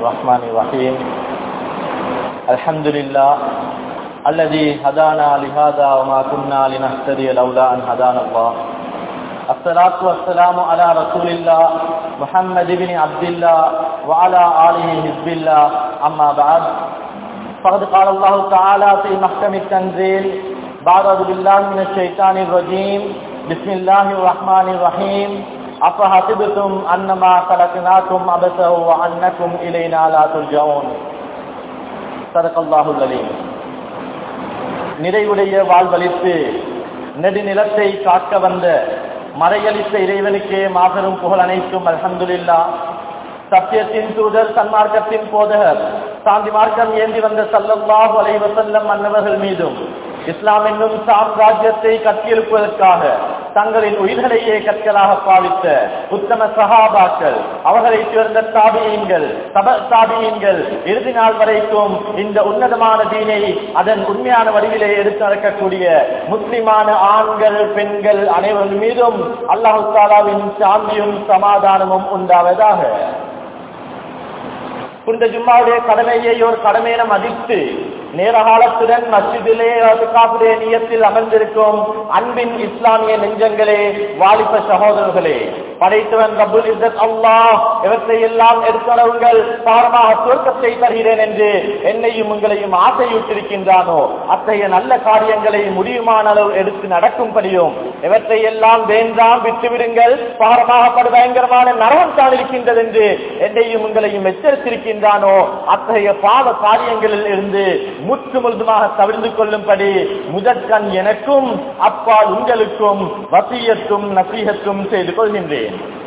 الرحمن الرحيم الحمد لله الذي هدانا لهذا وما كنا لنهتدي لولا أن هدانا الله الصلاة والسلام على رسول الله محمد بن عبد الله وعلى آله حزب الله أما بعد فقد قال الله تعالى في محكم التنزيل بعد بالله من الشيطان الرجيم بسم الله الرحمن الرحيم أفحسبتم أنما خلقناكم عبثا وأنكم إلينا لا ترجعون صدق الله العليم நிறைவுடைய வாழ்வழித்து நெடுநிலத்தை காக்க வந்த மறையளித்த இறைவனுக்கே மாபெரும் புகழ் அனைத்தும் அல்ஹம்துலில்லா சத்தியத்தின் தூதர் சன்மார்க்கத்தின் போதகர் சாந்தி மார்க்கம் ஏந்தி வந்த சல்லல்லாஹு அலைஹி வஸல்லம் மன்னவர்கள் மீதும் இஸ்லாம் என்னும் சாம்ராஜ்யத்தை கட்டியெழுப்புவதற்காக தங்களின் உயிர்களையே கற்களாக பாவித்த உத்தம சகாபாக்கள் அவர்களை சேர்ந்த தாபியங்கள் சப தாபியங்கள் இறுதி நாள் வரைக்கும் இந்த உன்னதமான தீனை அதன் உண்மையான வடிவிலே எடுத்து நடக்கக்கூடிய முஸ்லிமான ஆண்கள் பெண்கள் அனைவரின் மீதும் அல்லாஹு தாலாவின் சாந்தியும் சமாதானமும் உண்டாவதாக புனித ஜும்மாவுடைய கடமையை ஒரு கடமையின மதித்து நேரகாலத்துடன் மஸ்ஜிதிலே காப்புடைய நியத்தில் அமர்ந்திருக்கும் அன்பின் இஸ்லாமிய நெஞ்சங்களே வாலிப சகோதரர்களே படைத்தவன் ரபுல் இஸ்ஸத் அல்லாஹ் இவற்றை எல்லாம் எடுத்தளவுங்கள் பாரமாக சுருக்கத்தை தருகிறேன் என்று என்னையும் உங்களையும் ஆசையூட்டிருக்கின்றானோ அத்தகைய நல்ல காரியங்களை முடியுமான அளவு எடுத்து நடக்கும்படியும் இவற்றை எல்லாம் வேண்டாம் விட்டுவிடுங்கள் பாரமாக பயங்கரமான நரகம் தான் இருக்கின்றது என்று என்னையும் உங்களையும் எச்சரித்திருக்கின்றானோ அத்தகைய பாவ காரியங்களில் இருந்து முற்று முழுதுமாக தவிர்த்து கொள்ளும்படி முதற்கண் எனக்கும் அப்பால் உங்களுக்கும் வசியத்தும் நசீகத்தும் செய்து கொள்கின்றேன்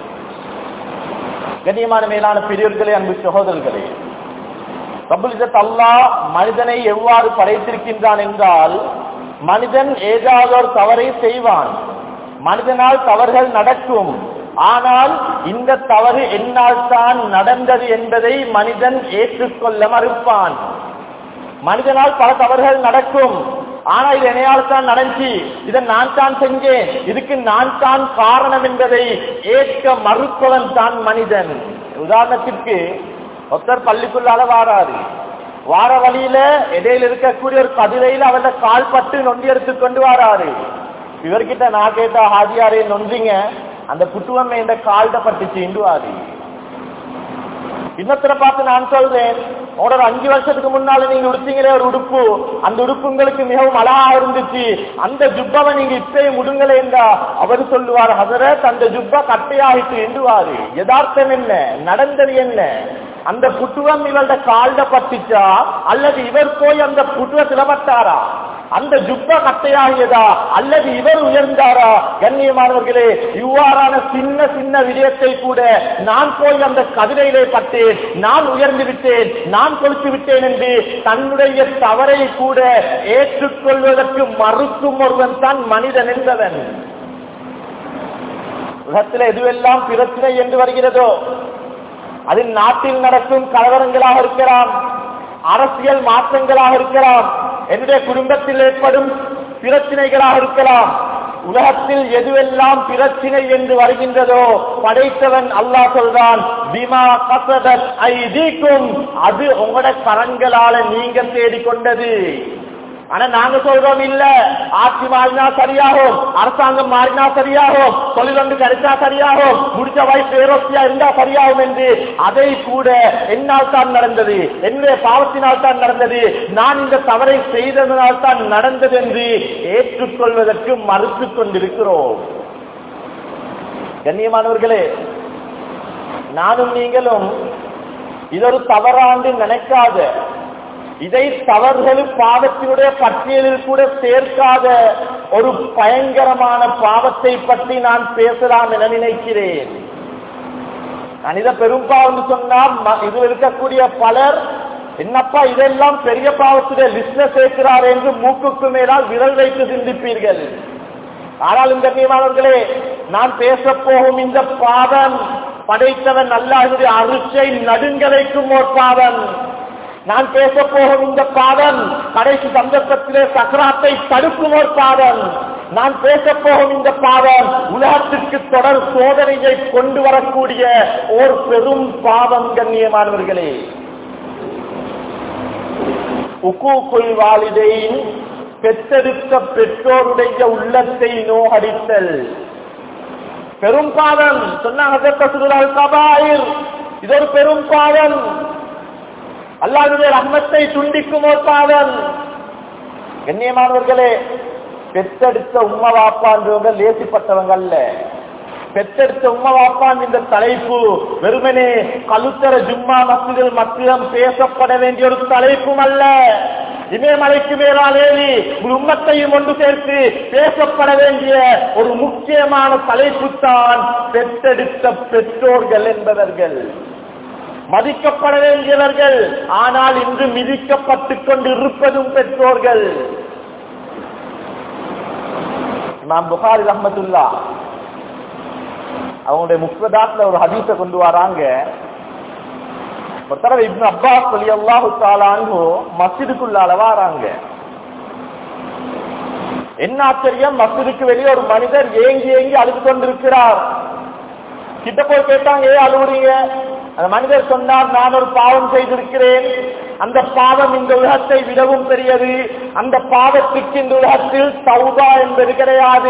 கண்ணியமான மேலான பெரியவர்களே அன்பு சகோதரர்களே ரபுலிசத் அல்லா மனிதனை எவ்வாறு படைத்திருக்கின்றான் என்றால் மனிதன் ஏதாவது ஒரு தவறை செய்வான் மனிதனால் தவறுகள் நடக்கும் ஆனால் இந்த தவறு என்னால் தான் நடந்தது என்பதை மனிதன் ஏற்றுக்கொள்ள மறுப்பான் மனிதனால் பல தவறுகள் நடக்கும் ஆனா இது என்னையால் தான் நடந்துச்சு இதை நான் தான் செஞ்சேன் இதுக்கு நான் தான் காரணம் என்பதை ஏற்க மறுப்பவன் தான் மனிதன் உதாரணத்திற்கு ஒருத்தர் பள்ளிக்குள்ளால வாராரு வார வழியில இடையில இருக்கக்கூடிய ஒரு கதிரையில அவரோட கால் பட்டு நொண்டி எடுத்து கொண்டு வாராரு இவர்கிட்ட நான் கேட்டா ஹாஜியாரே நொந்திங்க அந்த புட்டுவம் இந்த கால்ட பட்டுச்சு இண்டுவாரு இன்னொருத்தரை பார்த்து நான் சொல்றேன் உங்களோட அஞ்சு வருஷத்துக்கு முன்னால நீங்க உடுத்தீங்களே ஒரு உடுப்பு அந்த உடுப்பு உங்களுக்கு மிகவும் அழகா இருந்துச்சு அந்த ஜுப்பாவை நீங்க இப்பயும் முடுங்களேண்டா அவர் சொல்லுவார் ஹசரத் அந்த ஜுப்பா கட்டையாகிட்டு என்றுவாரு யதார்த்தம் என்ன நடந்தது என்ன அந்த புட்டுவம் இவருடைய கால்ட பட்டுச்சா அல்லது இவர் போய் அந்த புட்டுவ சிலப்பட்டாரா அந்த ஜுப்பா கட்டையாகியதா அல்லது இவர் உயர்ந்தாரா கண்ணியமானவர்களே இவ்வாறான சின்ன சின்ன விடயத்தை கூட நான் போய் அந்த கதிரையிலே பட்டேன் நான் உயர்ந்து விட்டேன் நான் கொளுத்து விட்டேன் என்று தன்னுடைய தவறை கூட ஏற்றுக்கொள்வதற்கு மறுக்கும் ஒருவன் தான் மனிதன் என்பவன் உலகத்தில் எதுவெல்லாம் பிரச்சனை என்று வருகிறதோ அது நாட்டில் நடக்கும் கலவரங்களாக இருக்கலாம் அரசியல் மாற்றங்களாக இருக்கலாம் என்னுடைய குடும்பத்தில் ஏற்படும் பிரச்சனைகளாக இருக்கலாம் உலகத்தில் எதுவெல்லாம் பிரச்சனை என்று வருகின்றதோ படைத்தவன் அல்லாஹ் சொல்றான் பிமா கசதத் ஐதீக்கும் அது உங்களோட கரங்களால நீங்க தேடிக்கொண்டது ஆனா நாங்க சொல்றோம் இல்ல ஆட்சி மாறினா சரியாகும் அரசாங்கம் மாறினா சரியாகும் தொழில் ஒன்று கிடைச்சா சரியாகும் முடிச்ச வயசு பேரோசியா இருந்தா சரியாகும் என்று அதை கூட என்னால் தான் நடந்தது என்னுடைய பாவத்தினால் தான் நடந்தது நான் இந்த தவறை செய்ததனால் தான் நடந்தது என்று ஏற்றுக்கொள்வதற்கு மறுத்துக் கொண்டிருக்கிறோம் கண்ணியமானவர்களே நானும் நீங்களும் இதொரு தவறாண்டு நினைக்காத இதை தவறுகள் பாவத்தினுடைய பட்டியலில் கூட சேர்க்காத ஒரு பயங்கரமான பாவத்தை பற்றி நான் பேசலாம் என நினைக்கிறேன் நான் இதை பெரும் பாவம் சொன்னால் இதில் இருக்கக்கூடிய பலர் என்னப்பா இதெல்லாம் பெரிய பாவத்துடைய லிஸ்ட சேர்க்கிறார் என்று மூக்குக்கு மேலால் விரல் வைத்து சிந்திப்பீர்கள் ஆனால் இந்த கண்ணியமானவர்களே நான் பேச போகும் இந்த பாவம் படைத்தவன் அல்லாஹுடைய அருச்சை நடுங்க வைக்கும் ஒரு பாவம் நான் பேச போகும் இந்த பாதம் கடைசி சந்தர்ப்பத்திலே சக்கராத்தை தடுக்கும் ஒரு பாதம் நான் பேச போகும் இந்த பாவம் உலகத்திற்கு தொடர் சோதனையை கொண்டு வரக்கூடிய ஓர் பெரும் பாவம் கண்ணியமானவர்களே உக்கூக்குள் வாலிதையின் பெற்றெடுத்த பெற்றோருடைய உள்ளத்தை நோகடித்தல் பெரும் பாவம் சொன்னாங்க கபாயிர் இது ஒரு பெரும் பாவம் அல்லாஹ்வுடைய ரஹ்மத்தை துண்டிக்கும் ஒரு பாவம் கண்ணியமானவர்களே பெற்றெடுத்த உம்மா வாப்பான்றவங்க லேசிப்பட்டவங்க அல்ல பெற்றெடுத்த உம்மா வாப்பான் இந்த தலைப்பு வெறுமனே கழுத்தர ஜும்மா மசிதில் மத்தியம் பேசப்பட வேண்டிய ஒரு தலைப்பும் அல்ல இமயமலைக்கு மேலாலேறி ஒரு உம்மத்தையும் ஒன்று சேர்த்து பேசப்பட வேண்டிய ஒரு முக்கியமான தலைப்பு தான் பெற்றெடுத்த பெற்றோர்கள் என்பவர்கள் மதிக்கப்பட வேண்டியவர்கள் ஆனால் இன்று மிதிக்கப்பட்டுக் கொண்டு இருப்பதும் பெற்றோர்கள் இமாம் புகாரி ரஹமத்துல்லா அவங்களுடைய முப்பதாத்துல ஒரு ஹதீஸ கொண்டு வராங்க ஒரு தடவை இப்னு அப்பாஸ் சொல்லி அல்லாஹு தாலான்னு மஸ்ஜிதுக்குள்ளால வாராங்க என்ன ஆச்சரியம் மஸ்ஜிதுக்கு வெளியே ஒரு மனிதர் ஏங்கி ஏங்கி அழுது கொண்டிருக்கிறார் கிட்ட போய் கேட்டாங்க ஏன் அழுவுறீங்க அந்த மனிதர் சொன்னார் நான் ஒரு பாவம் செய்திருக்கிறேன் அந்த பாவம் இந்த உலகத்தை விடவும் பெரியது அந்த பாவத்துக்கு இந்த உலகத்தில் சௌதா என்பது கிடையாது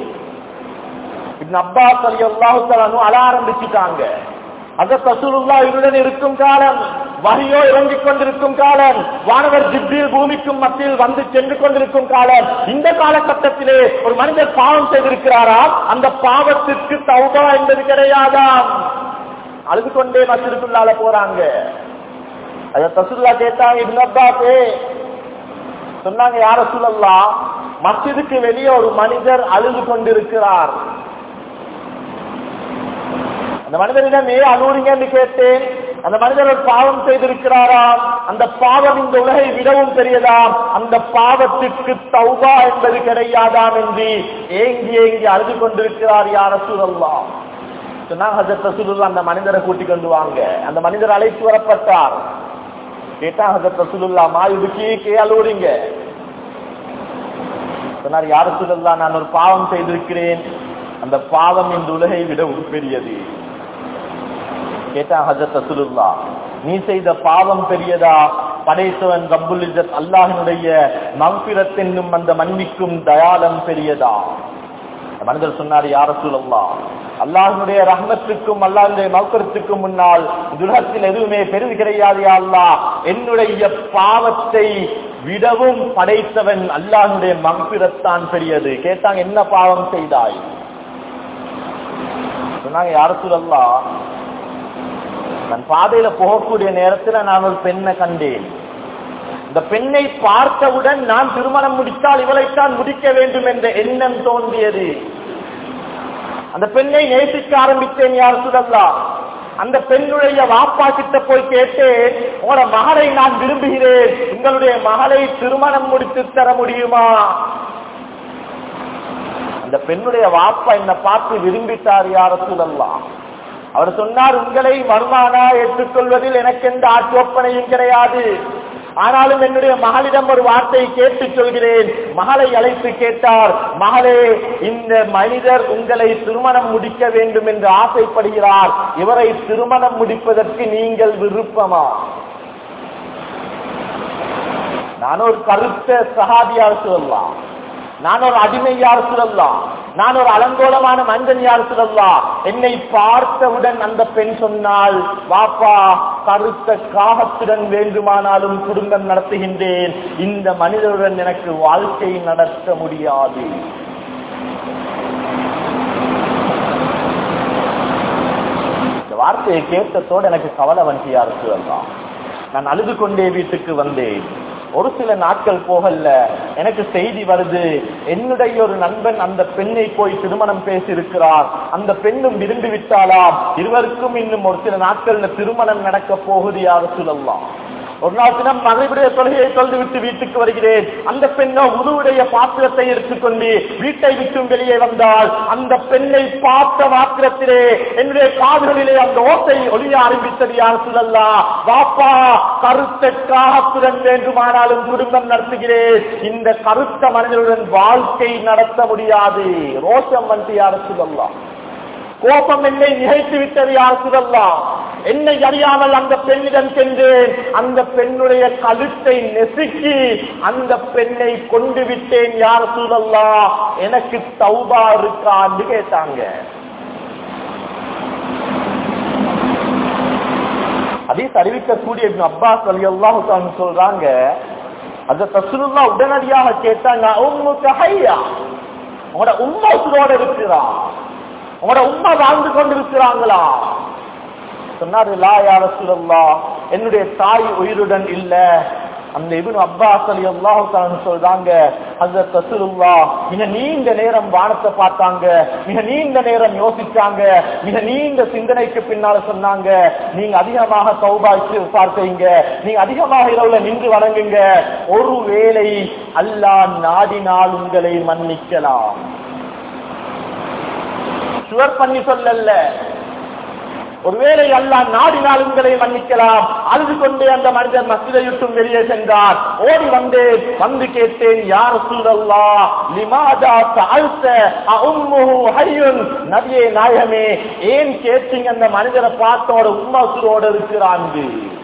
அப்பாஸ் அலி அல்லாஹு அழ ஆரம்பிச்சுட்டாங்க அத ரசூலுல்லா இருடன் இருக்கும் காலம் வகையோ இறங்கிக் கொண்டிருக்கும் காலம் வானவர் ஜிப்பில் பூமிக்கும் மத்தியில் வந்து சென்று கொண்டிருக்கும் காலம் இந்த காலகட்டத்திலே ஒரு மனிதர் பாவம் செய்திருக்கிறாரா அந்த பாவத்திற்கு தௌபா என்பது கிடையாதாம் அழுது கொண்டே மசிதுக்குள்ளால போறாங்க அத தசுல்லா கேட்டாங்க இப்னு அப்பாஸே சொன்னாங்க யார சொல்லலாம் மஸ்ஜிதுக்கு வெளியே ஒரு மனிதர் அழுது கொண்டிருக்கிறார் அந்த மனிதனிடம் ஏன் அழுவுறீங்கன்னு கேட்டேன் அந்த மனிதர் ஒரு பாவம் செய்திருக்கிறாராம் அந்த பாவம் இந்த உலகை விடவும் பெரியதாம் அந்த பாவத்திற்கு தௌபா என்பது கிடையாதாம் என்று ஏங்கி ஏங்கி அழுது கொண்டிருக்கிறார் யார சூழல்லாம் சொன்னா ஹசரத் ரசூலுல்லா அந்த மனிதரை கூட்டிக் கொண்டு வாங்க அந்த மனிதர் அழைத்து வரப்பட்டார் கேட்டா ஹசரத் ரசூலுல்லா மாயுடுக்கி கே அழுவுறீங்க சொன்னார் யார சூழல்லா நான் ஒரு பாவம் செய்திருக்கிறேன் அந்த பாவம் இந்த உலகை விட பெரியது கேட்டா ஹஜரத் ரசூலுல்லா நீ செய்த பாவம் பெரியதா படைத்தவன் ரப்புல் இஜத் அல்லாஹினுடைய மம்பிரத் என்னும் அந்த மன்னிக்கும் தயாளம் பெரியதா மனிதர் சொன்னார் யார சூழல்லா அல்லாஹனுடைய ரஹ்மத்துக்கும் அல்லாஹனுடைய மௌக்கரத்துக்கும் முன்னால் உலகத்தில் எதுவுமே பெரிது கிடையாது அல்லா என்னுடைய பாவத்தை விடவும் படைத்தவன் அல்லாஹனுடைய மம்பிரத்தான் பெரியது கேட்டாங்க என்ன பாவம் செய்தாய் சொன்னாங்க யார சூழல்லா நான் பாதையில போகக்கூடிய நேரத்துல நான் ஒரு பெண்ணை கண்டேன் இந்த பெண்ணை பார்த்தவுடன் நான் திருமணம் முடித்தால் இவளைத்தான் முடிக்க வேண்டும் என்ற எண்ணம் தோன்றியது அந்த பெண்ணை நேசிக்க ஆரம்பித்தேன் யார் சுடல்லா அந்த பெண்ணுடைய வாப்பா கிட்ட போய் கேட்டேன் உங்களோட மகளை நான் விரும்புகிறேன் உங்களுடைய மகளை திருமணம் முடித்து தர முடியுமா அந்த பெண்ணுடைய வாப்பா என்ன பார்த்து விரும்பிட்டார் யார சுடல்லாம் அவர் சொன்னார் உங்களை மருமானா ஏற்றுக்கொள்வதில் எனக்கு எந்த ஆட்சோப்பனையும் கிடையாது ஆனாலும் என்னுடைய மகளிடம் ஒரு வார்த்தை கேட்டு சொல்கிறேன் மகளை அழைத்து கேட்டார் மகளே இந்த மனிதர் உங்களை திருமணம் முடிக்க வேண்டும் என்று ஆசைப்படுகிறார் இவரை திருமணம் முடிப்பதற்கு நீங்கள் விருப்பமா நான் ஒரு கருத்த சகாபியார் சொல்லலாம் நான் ஒரு அடிமை யார் சொல்லலாம் நான் ஒரு அலங்கோலமான மனிதன் யார் சொல்லலாம் என்னை பார்த்தவுடன் அந்த பெண் சொன்னால் வாப்பா கருத்த காகத்துடன் வேண்டுமானாலும் குடும்பம் நடத்துகின்றேன் இந்த மனிதருடன் எனக்கு வாழ்க்கை நடத்த முடியாது இந்த வார்த்தையை கேட்டதோடு எனக்கு கவலை வந்து யார் சொல்லலாம் நான் அழுது கொண்டே வீட்டுக்கு வந்தேன் ஒரு சில நாட்கள் போகல எனக்கு செய்தி வருது என்னுடைய ஒரு நண்பன் அந்த பெண்ணை போய் திருமணம் பேசியிருக்கிறார் அந்த பெண்ணும் விரும்பி விட்டாலாம் இருவருக்கும் இன்னும் ஒரு சில நாட்கள்ல திருமணம் நடக்க போகுது யாரு சொல்லலாம் ஒரு நாள் தினம் மகளிருடைய தொழுகையை தொழுது விட்டு வீட்டுக்கு வருகிறேன் அந்த பெண்ணோ உருவுடைய பாத்திரத்தை எடுத்துக்கொண்டு வீட்டை விட்டு வெளியே வந்தால் அந்த பெண்ணை பார்த்த மாத்திரத்திலே என்னுடைய காதுகளிலே அந்த ஓசை ஒளிய ஆரம்பித்தது யார் சொல்லல்லா வாப்பா கருத்த காகத்துடன் வேண்டுமானாலும் குடும்பம் நடத்துகிறேன் இந்த கருத்த மனிதனுடன் வாழ்க்கை நடத்த முடியாது ரோஷம் வந்து யார் சொல்லலாம் கோபம் என்னை நிகழ்த்து விட்டது யார் சுடல்லாம் என்னை அறியாமல் அந்த பெண்ணிடம் சென்றேன் அந்த பெண்ணுடைய கழுத்தை நெசுக்கி அந்த பெண்ணை கொண்டு விட்டேன் யார் சூழல்லா எனக்கு தௌபா இருக்கான்னு கேட்டாங்க அதீஸ் அறிவிக்கக்கூடிய இப்னு அப்பாஸ் அலி அல்லாஹு சொல்றாங்க அந்த தசுல்லா உடனடியாக கேட்டாங்க உம்முக்கு ஹையா உங்களோட உம்மா உசுரோட இருக்கிறா உங்களோட உம்மா வாழ்ந்து கொண்டிருக்கிறாங்களா சொன்னாரு லா யார சொல்லா என்னுடைய தாய் உயிருடன் இல்ல அந்த இபின் அப்பாஸ் அலி அல்லாஹு சொல்றாங்க ஹசரத் ரசூலுல்லா மிக நீண்ட நேரம் வானத்தை பார்த்தாங்க மிக நீண்ட நேரம் யோசிச்சாங்க மிக நீண்ட சிந்தனைக்கு பின்னால சொன்னாங்க நீங்க அதிகமாக சௌபாய்க்கு பார்க்கிறீங்க நீங்க அதிகமாக இரவுல நின்று வணங்குங்க ஒரு வேளை அல்லாஹ் நாடினால் உங்களை மன்னிக்கலாம் சுவர் பண்ணி சொல்லல ஒருவேளை அல்லா நாடினால் உங்களை மன்னிக்கலாம் அழுது கொண்டே அந்த மனிதர் மசிதை விட்டும் வெளியே சென்றார் ஓடி வந்தேன் வந்து கேட்டேன் யார் சூழல்லா லிமாதா தாழ்த்த அம்முஹு ஹையுன் நபியே நாயகமே ஏன் கேட்டீங்க அந்த மனிதரை பார்த்தோட உம்மா சுரோட இருக்கிறாங்க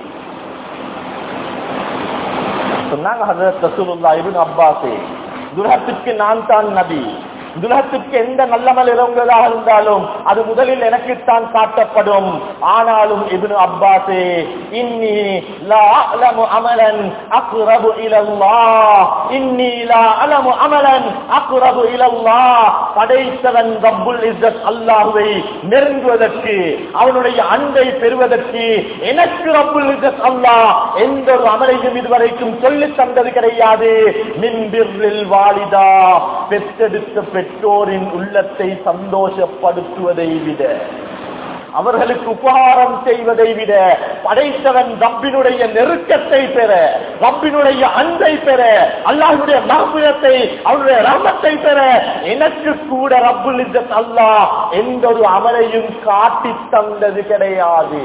சொன்னாங்க ஹசரத் ரசூலுல்லா இப்னு அப்பாஸே துரகத்துக்கு நான் தான் நபி துலகத்துக்கு எந்த நல்லமல் இறங்குவதாக இருந்தாலும் அது முதலில் எனக்குத்தான் காட்டப்படும் ஆனாலும் இப்னு அப்பாஸே இன்னி லா அலமு அமலன் அக்ரபு இலல்லாஹ் இன்னி லா அலமு அமலன் அக்ரபு இலல்லாஹ் படைத்தவன் ரப்புல் இஸ்ஸத் அல்லாஹ்வை நெருங்குவதற்கு அவனுடைய அன்பை பெறுவதற்கு எனக்கு ரப்புல் இஸ்ஸத் அல்லாஹ் எந்த ஒரு அமலையும் இதுவரைக்கும் சொல்லித் தந்தது கிடையாது மின் பிர்ரில் வாலிதா பெற்றெடுத்த பெற்றோரின் உள்ளத்தை சந்தோஷப்படுத்துவதை விட அவர்களுக்கு உபகாரம் செய்வதை விட படைத்தவன் ரப்பினுடைய நெருக்கத்தை பெற ரப்பினுடைய அன்பை பெற அல்லாஹுடைய மகபுரத்தை அவனுடைய ரமத்தை பெற எனக்கு கூட ரப்புல் இஸ்ஸத் அல்லாஹ் எந்த ஒரு அமலையும் காட்டி தந்தது கிடையாது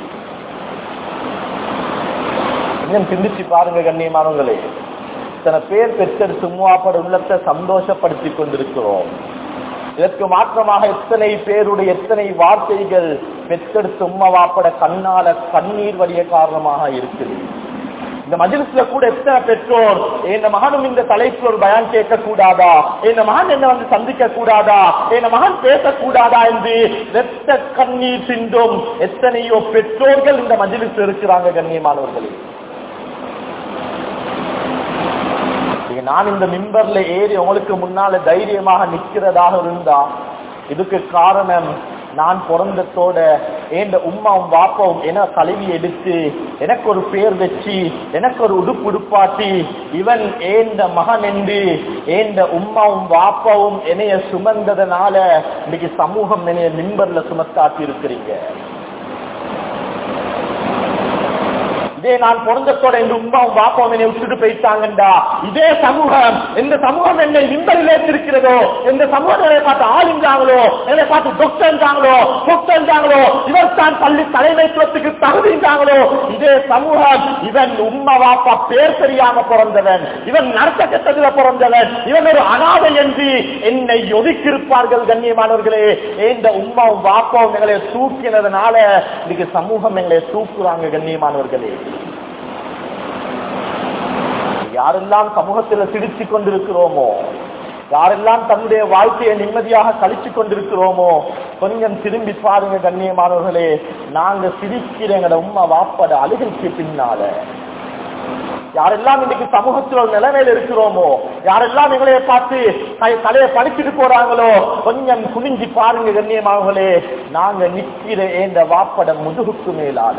இன்னும் சிந்திச்சு பாருங்க கண்ணியமானவங்களே இத்தனை பேர் பெற்றெடுத்து மூவாப்பட உள்ளத்தை சந்தோஷப்படுத்திக் கொண்டிருக்கிறோம் இதற்கு மாற்றமாக எத்தனை பேருடைய எத்தனை வார்த்தைகள் பெற்றெடுத்து உம்மா வாப்பட கண்ணால கண்ணீர் வழிய காரணமாக இருக்குது இந்த மஜிலிஸ்ல கூட எத்தனை பெற்றோர் என் மகனும் இந்த தலைப்புல ஒரு பயான் கேட்க கூடாதா என் மகன் என்ன வந்து சந்திக்க கூடாதா என் மகன் பேசக்கூடாதா என்று வெத்த கண்ணீர் சிந்தும் எத்தனையோ பெற்றோர்கள் இந்த மஜிலிஸ் இருக்கிறாங்க கண்ணியமானவர்களே நீங்க நான் இந்த மிம்பர்ல ஏறி உங்களுக்கு முன்னால தைரியமாக நிக்கிறதாக இருந்தா இதுக்கு காரணம் நான் பிறந்தத்தோட ஏண்ட உம்மாவும் வாப்பாவும் என கழுவி எடுத்து எனக்கு ஒரு பேர் வச்சு எனக்கு ஒரு உடுப்பு உடுப்பாட்டி இவன் ஏந்த மகன் என்று ஏண்ட உம்மாவும் வாப்பாவும் என்னைய சுமந்ததனால இன்னைக்கு சமூகம் என்னைய மிம்பர்ல சுமத்தாட்டி இருக்கிறீங்க இதே நான் பிறந்தத்தோட இந்த உமாவும் பாப்பாவும் என்னை விட்டுட்டு போயிட்டாங்கண்டா இதே சமூகம் எந்த சமூகம் என்னை விம்பரில் ஏற்றிருக்கிறதோ எந்த சமூகம் என்னை பார்த்து ஆளுங்காங்களோ என்னை பார்த்து டாக்டர்ங்காங்களோ டாக்டர்ங்காங்களோ இவர் தான் பள்ளி தலைமைத்துவத்துக்கு தகுதிங்காங்களோ இதே சமூகம் இவன் உம்மா வாப்பா பேர் தெரியாம பிறந்தவன் இவன் நடத்த கெட்டதுல பிறந்தவன் இவன் ஒரு அனாதை என்று என்னை ஒதுக்கியிருப்பார்கள் கண்ணியமானவர்களே இந்த உம்மாவும் வாப்பாவும் எங்களை தூக்கினதுனால இன்னைக்கு சமூகம் எங்களை தூக்குறாங்க கண்ணியமானவர்களே யாரெல்லாம் சமூகத்தில் சிரிச்சு கொண்டிருக்கிறோமோ யாரெல்லாம் தன்னுடைய வாழ்க்கையை நிம்மதியாக கழிச்சு கொண்டிருக்கிறோமோ கொஞ்சம் திரும்பி பாருங்க கண்ணியமானவர்களே நாங்க சிரிக்கிற எங்கட உம்மா வாப்பட அழுகைக்கு பின்னால யாரெல்லாம் இன்னைக்கு சமூகத்தில் ஒரு நிலைமையில இருக்கிறோமோ யாரெல்லாம் எங்களைய பார்த்து தை- தலையை படிச்சுட்டு போறாங்களோ கொஞ்சம் குனிஞ்சு பாருங்க கண்ணியமானவர்களே நாங்க நிக்கிற ஏந்த வாப்பட முதுகுக்கு மேலால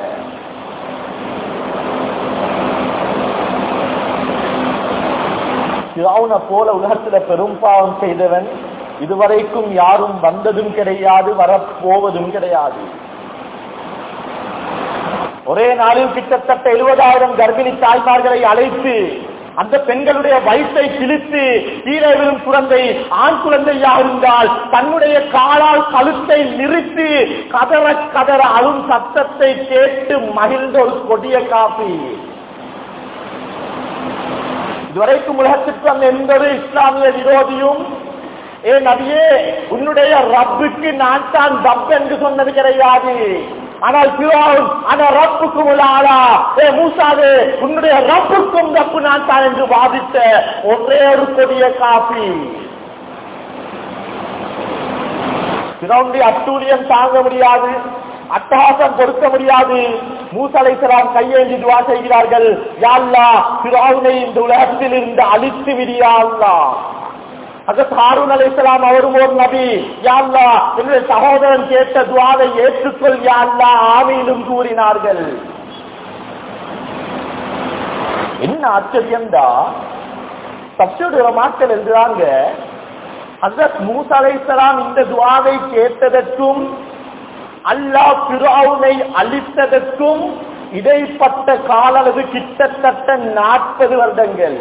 பிராவுன போல உலகத்துல பெரும் பாவம் செய்தவன் இதுவரைக்கும் யாரும் வந்ததும் கிடையாது வரப்போவதும் கிடையாது ஒரே நாளில் கிட்டத்தட்ட எழுபதாயிரம் கர்ப்பிணி தாய்மார்களை அழைத்து அந்த பெண்களுடைய வயிற்றை கிழித்து கீழே விழும் குழந்தை ஆண் குழந்தையாக இருந்தால் தன்னுடைய காலால் கழுத்தை நிறுத்தி கதற கதற அழும் சத்தத்தை கேட்டு மகிழ்ந்த ஒரு கொடிய காப்பி இதுவரைக்கும் உலகத்திற்கு அந்த எந்த ஒரு இஸ்லாமிய விரோதியும் ஏ நபியே உன்னுடைய ரப்புக்கு நான் தான் ரப் என்று சொன்னது கிடையாது ஆனால் பிறோன் அந்த ரப்புக்கும் ஆளா ஏ மூசாவே உன்னுடைய ரப்புக்கும் ரப்பு நான் தான் என்று வாதித்த ஒரே ஒரு கொடிய காப்பி பிறவுடைய அட்டூழியம் தாங்க முடியாது அட்டகாசம் கொடுக்க முடியாது மூசலைசலாம் கையேந்தி துவா செய்கிறார்கள் யாழ்லா பிறவுனை இந்த உலகத்தில் இருந்து அழித்து விடியா அல்லா அதற்கு ஹாரூன் அலைசலாம் அவரும் ஒரு நபி யாழ்லா என்னுடைய சகோதரன் கேட்ட துவாவை ஏற்றுக்கொள் யாழ்லா ஆமையிலும் கூறினார்கள் என்ன ஆச்சரியம்டா தப்சுடைய மக்கள் எழுதுறாங்க ஹசரத் மூசா அலைசலாம் இந்த துவாவை கேட்டதற்கும் அல்லாஹ் பிராவுனை அழித்ததற்கும் இடைப்பட்ட கால அளவு கிட்டத்தட்ட நாற்பது வருடங்கள்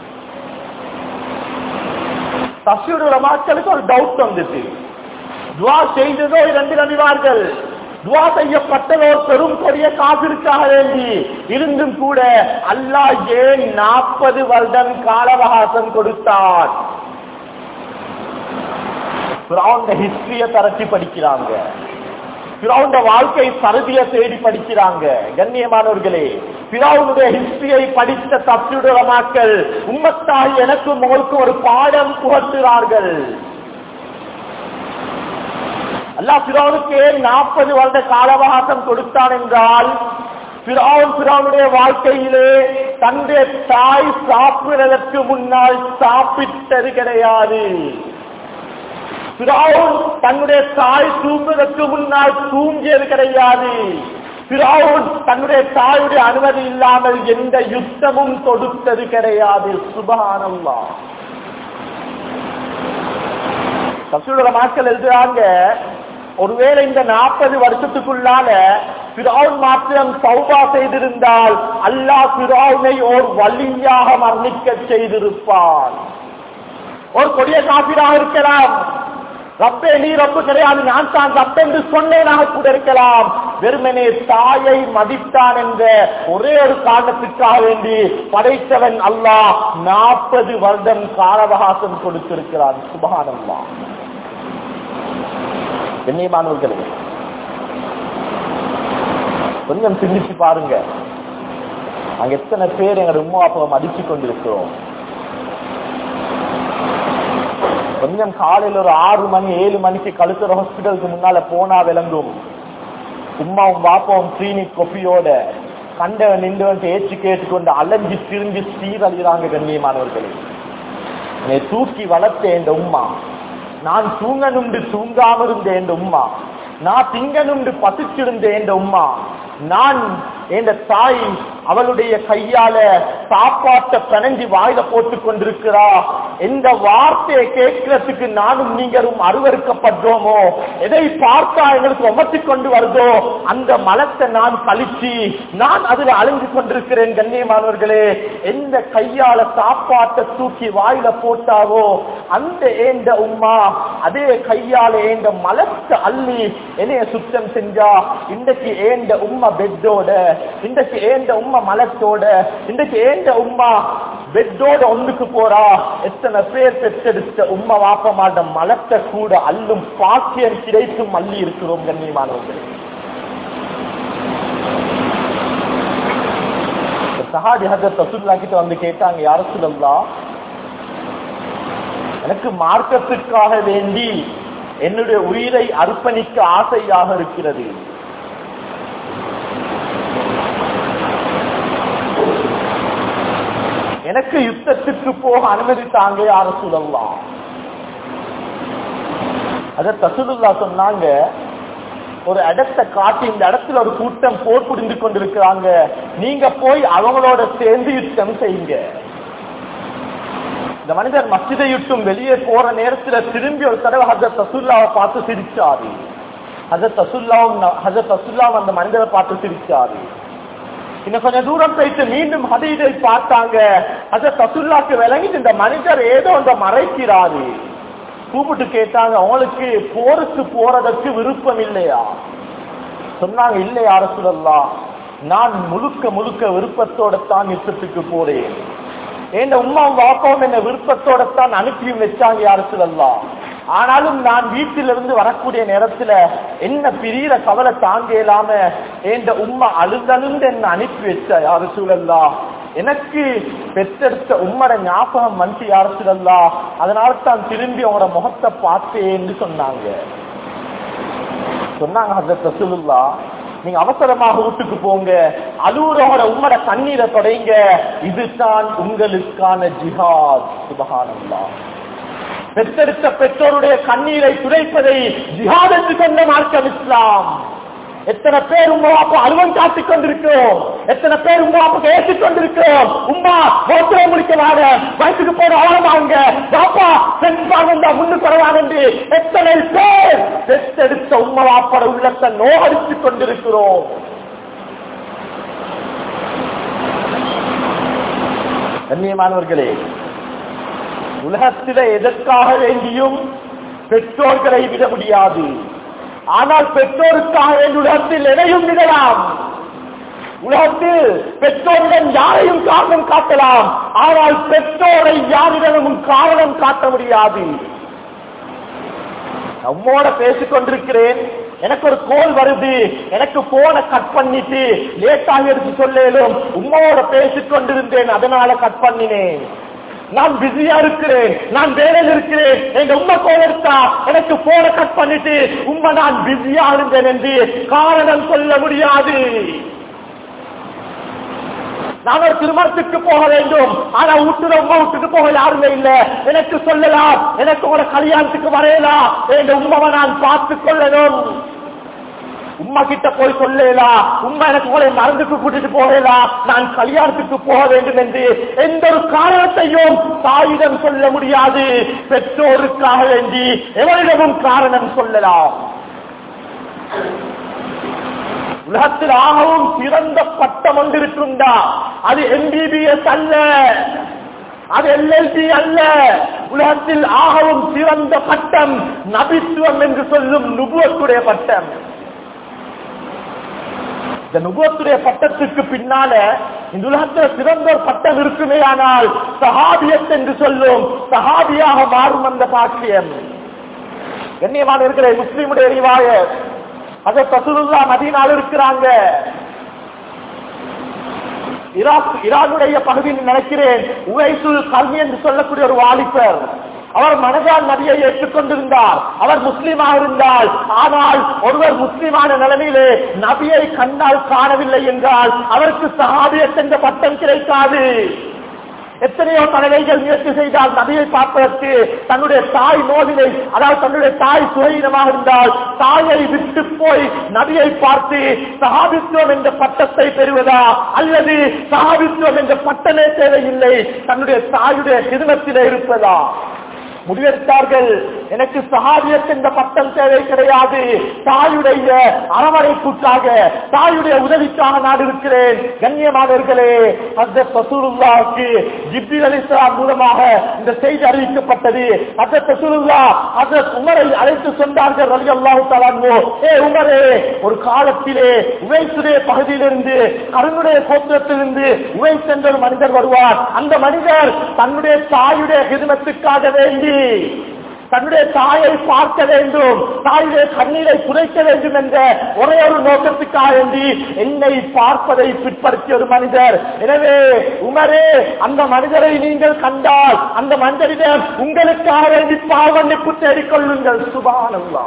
தப்சுடைய மக்களுக்கு ஒரு டவுட் வந்துச்சு துவா செய்ததோ இரண்டு நபிவார்கள் துவா செய்யப்பட்டதோ பெரும் கொடிய காப்பிற்காக வேண்டி இருந்தும் கூட அல்லாஹ் ஏன் நாற்பது வருடம் கால அவகாசம் கொடுத்தார் ஹிஸ்டரிய தரச்சி படிக்கிறாங்க பிராவுண்ட வாழ்க்கை சருதிய தேடி படிக்கிறாங்க கண்ணியமானவர்களே பிராவுடைய ஹிஸ்டரியை படித்த தப்பியுடைய மக்கள் உம்மத்தாய் எனக்கும் உங்களுக்கு ஒரு பாடம் புகட்டுகிறார்கள் அல்லா பிராவுக்கு நாற்பது வருட கால அவகாசம் கொடுத்தான் என்றால் பிராவன் பிராவுடைய வாழ்க்கையிலே தன்னுடைய தாய் சாப்பிடுவதற்கு முன்னால் சாப்பிட்டது கிடையாது பிராவுன் தன்னுடைய தாய் தூங்குவதற்கு முன்னால் தூங்கியது கிடையாது பிராவுன் தன்னுடைய தாயுடைய அனுமதி இல்லாமல் எந்த யுத்தமும் தொடுத்தது கிடையாது சுபகானல்லா கசூட மக்கள் எழுதுறாங்க ஒருவேளை இந்த நாற்பது வருஷத்துக்குள்ளால பிராவுன் மாத்திரம் சௌபா செய்திருந்தால் அல்லாஹ் பிராவுனை ஓர் வழியாக மரணிக்க செய்திருப்பான் ஒரு கொடிய காப்பீராக இருக்கலாம் ரப்பே நீ ரப்பு கிடையாது நான் தான் ரப்பென்று சொன்னேனாக கூட இருக்கலாம் வெறுமனே தாயை மதித்தான் என்ற ஒரே ஒரு காரணத்துக்காக வேண்டி படைத்தவன் அல்லாஹ் நாற்பது வருடம் காலவகாசம் கொடுத்திருக்கிறான் சுபகானல்லா கண்ணியமானவர்களே கொஞ்சம் சிந்திச்சு பாருங்க அங்க எத்தனை பேர் எங்க உமா அப்பா மதிச்சு கொண்டிருக்கிறோம் கொஞ்சம் காலையில் ஒரு ஆறு மணி ஏழு மணிக்கு கழுத்துற ஹாஸ்பிட்டலுக்கு முன்னால போனா விளங்கும் உமாவும் பாப்பாவும் கிளினிக் கொப்பியோட கண்டவன் நின்றவன் ஏச்சு கேட்டுக்கொண்டு அலைஞ்சு திரிஞ்சு சீரழிகிறாங்க கண்ணியமானவர்களே என்னை தூக்கி வளர்த்த என் உம்மா நான் தூங்கணுண்டு தூங்காம இருந்தேன் உம்மா நான் திங்கணுண்டு பசிச்சிருந்தேன் உம்மா நான் என் தாய் அவளுடைய கையால சாப்பாட்டை பிணைஞ்சு வாயில போட்டு கொண்டிருக்கிறா எந்த வார்த்தையை கேட்கிறதுக்கு நானும் நீங்களும் அருவறுக்கப்பட்டோமோ எதை பார்த்தா எங்களுக்கு உமர்த்தி கொண்டு வருதோ அந்த மலத்தை நான் கழிச்சு நான் அதுல அழிஞ்சு கொண்டிருக்கிறேன் கண்ணியமானவர்களே எந்த கையால சாப்பாட்டை தூக்கி வாயில போட்டாவோ அந்த ஏந்த உம்மா அதே கையால ஏந்த மலத்தை அள்ளி என்னைய சுத்தம் செஞ்சா இன்றைக்கு ஏந்த உம்மா பெட்டோட இன்றைக்கு ஏந்த உம்மா மலத்தோட இன்றைக்கு ஏந்த உம்மா பெட்டோட ஒண்ணுக்கு போறா எத்தனை பேர் பெற்றெடுத்த உம்மா வாப்ப மாட்ட மலத்தை கூட அள்ளும் பாக்கியம் கிடைத்தும் அள்ளி இருக்கிறோம் கண்ணியமானவர்கள் சஹாதி ஹஜத் ரசூல்லா கிட்ட வந்து கேட்டாங்க யார சொல்லலாம் எனக்கு மார்க்கத்துக்காக வேண்டி என்னுடைய உயிரை அர்ப்பணிக்க ஆசையாக இருக்கிறது எனக்கு யுத்தத்துக்கு போக அனுமதித்தாங்க யார சொல்லலாம் அத தசுல்லா சொன்னாங்க ஒரு இடத்தை காட்டி இந்த இடத்துல ஒரு கூட்டம் போர் புரிந்து கொண்டிருக்கிறாங்க நீங்க போய் அவங்களோட சேர்ந்து யுத்தம் செய்யுங்க இந்த மனிதர் மஸ்ஜிதை விட்டும் வெளியே போற நேரத்துல திரும்பி ஒரு தடவை ஹஜத் தசுல்லாவை பார்த்து சிரிச்சாரு ஹஜத் தசுல்லாவும் ஹஜத் தசுல்லாவும் அந்த மனிதரை பார்த்து சிரிச்சாரு இன்னும் கொஞ்சம் தூரம் போயிட்டு மீண்டும் ஹதீதை பார்த்தாங்க ஹஜத் தசுல்லாக்கு விளங்கிட்டு இந்த மனிதர் ஏதோ அந்த மறைக்கிறாரு கூப்பிட்டு கேட்டாங்க அவங்களுக்கு போருக்கு போறதற்கு விருப்பம் இல்லையா சொன்னாங்க இல்லை யார சொல்லலாம் நான் முழுக்க முழுக்க விருப்பத்தோட தான் யுத்தத்துக்கு போறேன் என் உமா வாப்பாவும் என்ன விருப்பத்தோட தான் அனுப்பியும் வச்சாங்க யாரு சொல்லலாம் ஆனாலும் நான் வீட்டிலிருந்து வரக்கூடிய நேரத்துல என்ன பிரியிற கவலை தாங்க இயலாம என்ற உம்மா அழுதழுந்து என்ன அனுப்பி வச்ச யாரு சூழல்லா எனக்கு பெற்றெடுத்த உம்மட ஞாபகம் வந்து யாரு சூழல்லா அதனால தான் திரும்பி அவங்களோட முகத்தை பார்த்தேன்னு சொன்னாங்க சொன்னாங்க ஹசரத் ரசூலுல்லா நீங்க அவசரமாக வீட்டுக்கு போங்க அலூரோட உம்மட கண்ணீரை தொடைங்க இதுதான் உங்களுக்கான ஜிஹாத் சுபகானல்லா பெற்றெடுத்த பெற்றோருடைய கண்ணீரை துடைப்பதை ஜிஹாத் என்று சொன்ன மார்க்கம் இஸ்லாம் எத்தனை பேர் உங்க அப்பா அலுவல் காத்துக் கொண்டிருக்கிறோம் எத்தனை பேர் உங்க அப்பா பேசிக் கொண்டிருக்கிறோம் உமா கோத்திரம் முடிக்க வாங்க வயசுக்கு போன ஆழமாங்க பாப்பா சென்பாங்க முன்னுக்கு வருவாங்க என்று எத்தனை பேர் பெற்றெடுத்த உமா வாப்பட உள்ளத்தை நோகடித்துக் கொண்டிருக்கிறோம் கண்ணியமானவர்களே உலகத்தில எதற்காக வேண்டியும் பெற்றோர்களை விட முடியாது ஆனால் பெற்றோருக்காக வேண்டி உலகத்தில் எதையும் விடலாம் உலகத்தில் பெற்றோரிடம் யாரையும் காரணம் காட்டலாம் ஆனால் பெற்றோரை யாரிடமும் காரணம் காட்ட முடியாது நம்மோட பேசிக் கொண்டிருக்கிறேன் எனக்கு ஒரு கோல் வருது எனக்கு போனை கட் பண்ணிட்டு லேட்டாக எடுத்து சொல்லேலும் உம்மோட பேசிக் கொண்டிருந்தேன் அதனால கட் பண்ணினேன் நான் பிஸியா இருக்கிறேன் நான் வேலையில் இருக்கிறேன் எங்க உண்மை கோல் எடுத்தா எனக்கு போனை கட் பண்ணிட்டு உண்மை நான் பிஸியா இருந்தேன் என்று காரணம் சொல்ல முடியாது நான் ஒரு திருமணத்துக்கு போக வேண்டும் ஆனா வீட்டுல உங்க வீட்டுக்கு போக யாருமே இல்ல எனக்கு சொல்லலாம் எனக்கு உங்களோட கல்யாணத்துக்கு வரையலாம் எங்க உண்மாவை நான் பார்த்துக் கொள்ளணும் உம்மா கிட்ட போய் சொல்லலாம் உம்மா எனக்கு உங்களை மருந்துக்கு கூட்டிட்டு போகலாம் நான் கல்யாணத்துக்கு போக வேண்டும் என்று எந்த ஒரு காரணத்தையும் தாயிடம் சொல்ல முடியாது பெற்றோருக்காக வேண்டி எவரிடமும் காரணம் சொல்லலாம் உலகத்தில் ஆகவும் சிறந்த பட்டம் ஒன்று இருக்குண்டா அது எம்பிபிஎஸ் அல்ல அது எல்எல்பி அல்ல உலகத்தில் ஆகவும் சிறந்த பட்டம் நபித்துவம் என்று சொல்லும் நுபுவத்துடைய பட்டம் இந்த நுபத்துடைய பட்டத்துக்கு பின்னால இந்த உலகத்துல சிறந்த ஒரு பட்டம் இருக்குமே ஆனால் சஹாபியத் என்று சொல்லும் சஹாபியாக மாறும் அந்த பாக்கியம் கண்ணியமான இருக்கிற முஸ்லீமுடைய அறிவாய அதை தசுல்லா மதியனால் இருக்கிறாங்க ஈராக் ஈரானுடைய பகுதியில் நினைக்கிறேன் உவைசுல் கல்வி என்று சொல்லக்கூடிய ஒரு வாலிபர் அவர் மனதால் நபியை ஏற்றுக்கொண்டிருந்தார் அவர் முஸ்லீமாக இருந்தால் ஆனால் ஒருவர் முஸ்லீமான நிலைமையிலே நபியை கண்ணால் காணவில்லை என்றால் அவருக்கு சகாபியத் என்ற பட்டம் கிடைக்காது எத்தனையோ தலைவைகள் முயற்சி செய்தால் நபியை பார்ப்பதற்கு தன்னுடைய தாய் நோவினை அதாவது தன்னுடைய தாய் சுயீனமாக இருந்தால் தாயை விட்டு போய் நபியை பார்த்து சகாபித்துவம் என்ற பட்டத்தை பெறுவதா அல்லது சகாபித்துவம் என்ற பட்டமே தேவையில்லை தன்னுடைய தாயுடைய சிறுமத்திலே இருப்பதா முடிவெடுத்தார்கள் எனக்கு சகாபியத் என்ற பட்டம் தேவை கிடையாது தாயுடைய அரவணைப்புக்காக தாயுடைய உதவிக்காக நான் இருக்கிறேன் கண்ணியமானவர்களே அந்த ரசூலுல்லாவுக்கு ஜிப்ரில் அலிஸ்லாம் மூலமாக இந்த செய்தி அறிவிக்கப்பட்டது அந்த ரசூலுல்லா அந்த உமரை அழைத்து சொன்னார்கள் ரலி அல்லாஹு தலான்வோ ஏ உமரே ஒரு காலத்திலே உவைசுடைய பகுதியிலிருந்து கருணுடைய கோத்திரத்திலிருந்து உவைஸ் என்ற ஒரு மனிதர் வருவார் அந்த மனிதர் தன்னுடைய தாயுடைய ஹிதமத்துக்காக வேண்டி தன்னுடைய தாயை பார்க்க வேண்டும் தாயுடைய கண்ணீரை குறைக்க வேண்டும் என்ற ஒரே ஒரு நோக்கத்துக்காக வேண்டி என்னை பார்ப்பதை பிற்படுத்திய ஒரு மனிதர் எனவே உமரே அந்த மனிதரை நீங்கள் கண்டால் அந்த மனிதரிடம் உங்களுக்காக வேண்டி பாவண்ணிப்பு தேடிக்கொள்ளுங்கள் சுபானல்லா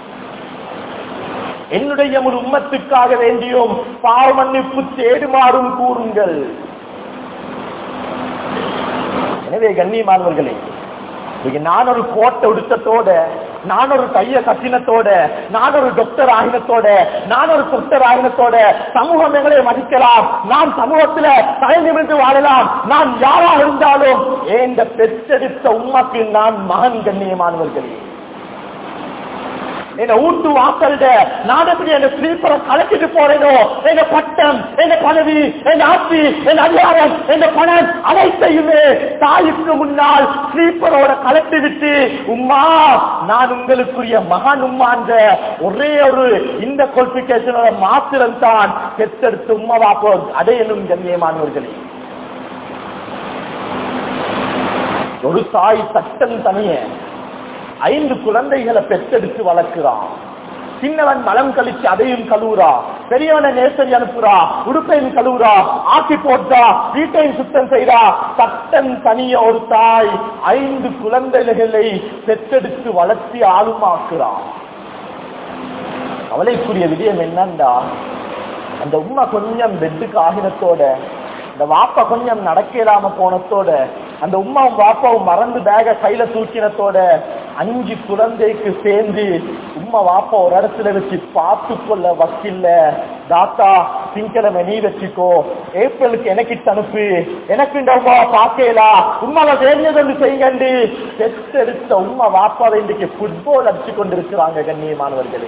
என்னுடைய முழு உம்மத்துக்காக வேண்டியும் பாவ மன்னிப்பு தேடுமாறும் கூறுங்கள் எனவே கண்ணியமானவர்களே இன்னைக்கு நான் ஒரு கோட்டை உடுத்தத்தோட நான் ஒரு கைய கட்டினத்தோட நான் ஒரு டாக்டர் ஆகினத்தோட நான் ஒரு டாக்டர் ஆகினத்தோட சமூகம் எங்களை மதிக்கலாம் நான் சமூகத்துல தலை நிமிர்ந்து வாழலாம் நான் யாராக இருந்தாலும் இந்த பெற்றெடுத்த உண்மைக்கு நான் மகன் கண்ணியமானவர்களே என்ன ஊட்டு வாசல்ட நான் எப்படி என்ன ஸ்லீப்பரை கலக்கிட்டு போறேனோ எங்க பட்டம் எங்க பதவி எங்க ஆட்சி எங்க அதிகாரம் எங்க பணம் அனைத்தையுமே தாய்க்கு முன்னால் ஸ்லீப்பரோட கலட்டி விட்டு உம்மா நான் உங்களுக்குரிய மகான் உம்மான்ற ஒரே ஒரு இந்த குவாலிபிகேஷனோட மாத்திரம் தான் பெற்றெடுத்து உம்மா வாப்போ அடையணும் கண்ணியமானவர்களே ஒரு தாய் சட்டம் தனிய ஐந்து குழந்தைகளை பெற்றெடுத்து வளர்க்கிறான் சின்னவன் மலம் கழிச்சு அதையும் கழுவுறா பெரியவனை நேசரி அனுப்புறா உடுப்பையும் கழுவுறா ஆக்கி போட்டா வீட்டையும் சுத்தம் செய்றா சட்டம் தனிய ஒரு தாய் ஐந்து குழந்தைகளை பெற்றெடுத்து வளர்த்தி ஆளுமாக்குறான் கவலைக்குரிய விடயம் என்னண்டா அந்த உம்மா கொஞ்சம் பெட்டுக்கு ஆகினத்தோட இந்த வாப்பா கொஞ்சம் நடக்கலாம போனத்தோட அந்த உம்மாவும் வாப்பாவும் மறந்து பேக கையில தூக்கினத்தோட அஞ்சு குழந்தைக்கு சேர்ந்து உம்மா வாப்பா ஒரு இடத்துல வச்சு பார்த்து கொள்ள வக்கில்ல தாத்தா திங்கிழமை நீ வச்சுக்கோ ஏப்ரலுக்கு எனக்கு அனுப்பு எனக்கு இந்த உமா பார்க்கலா உம்மாவை வேண்டியது செய்யுங்கண்டு பெற்றெடுத்த உம்மா வாப்பாவை இன்றைக்கு ஃபுட்பால் அடிச்சு கொண்டிருக்கிறாங்க கண்ணியமானவர்களே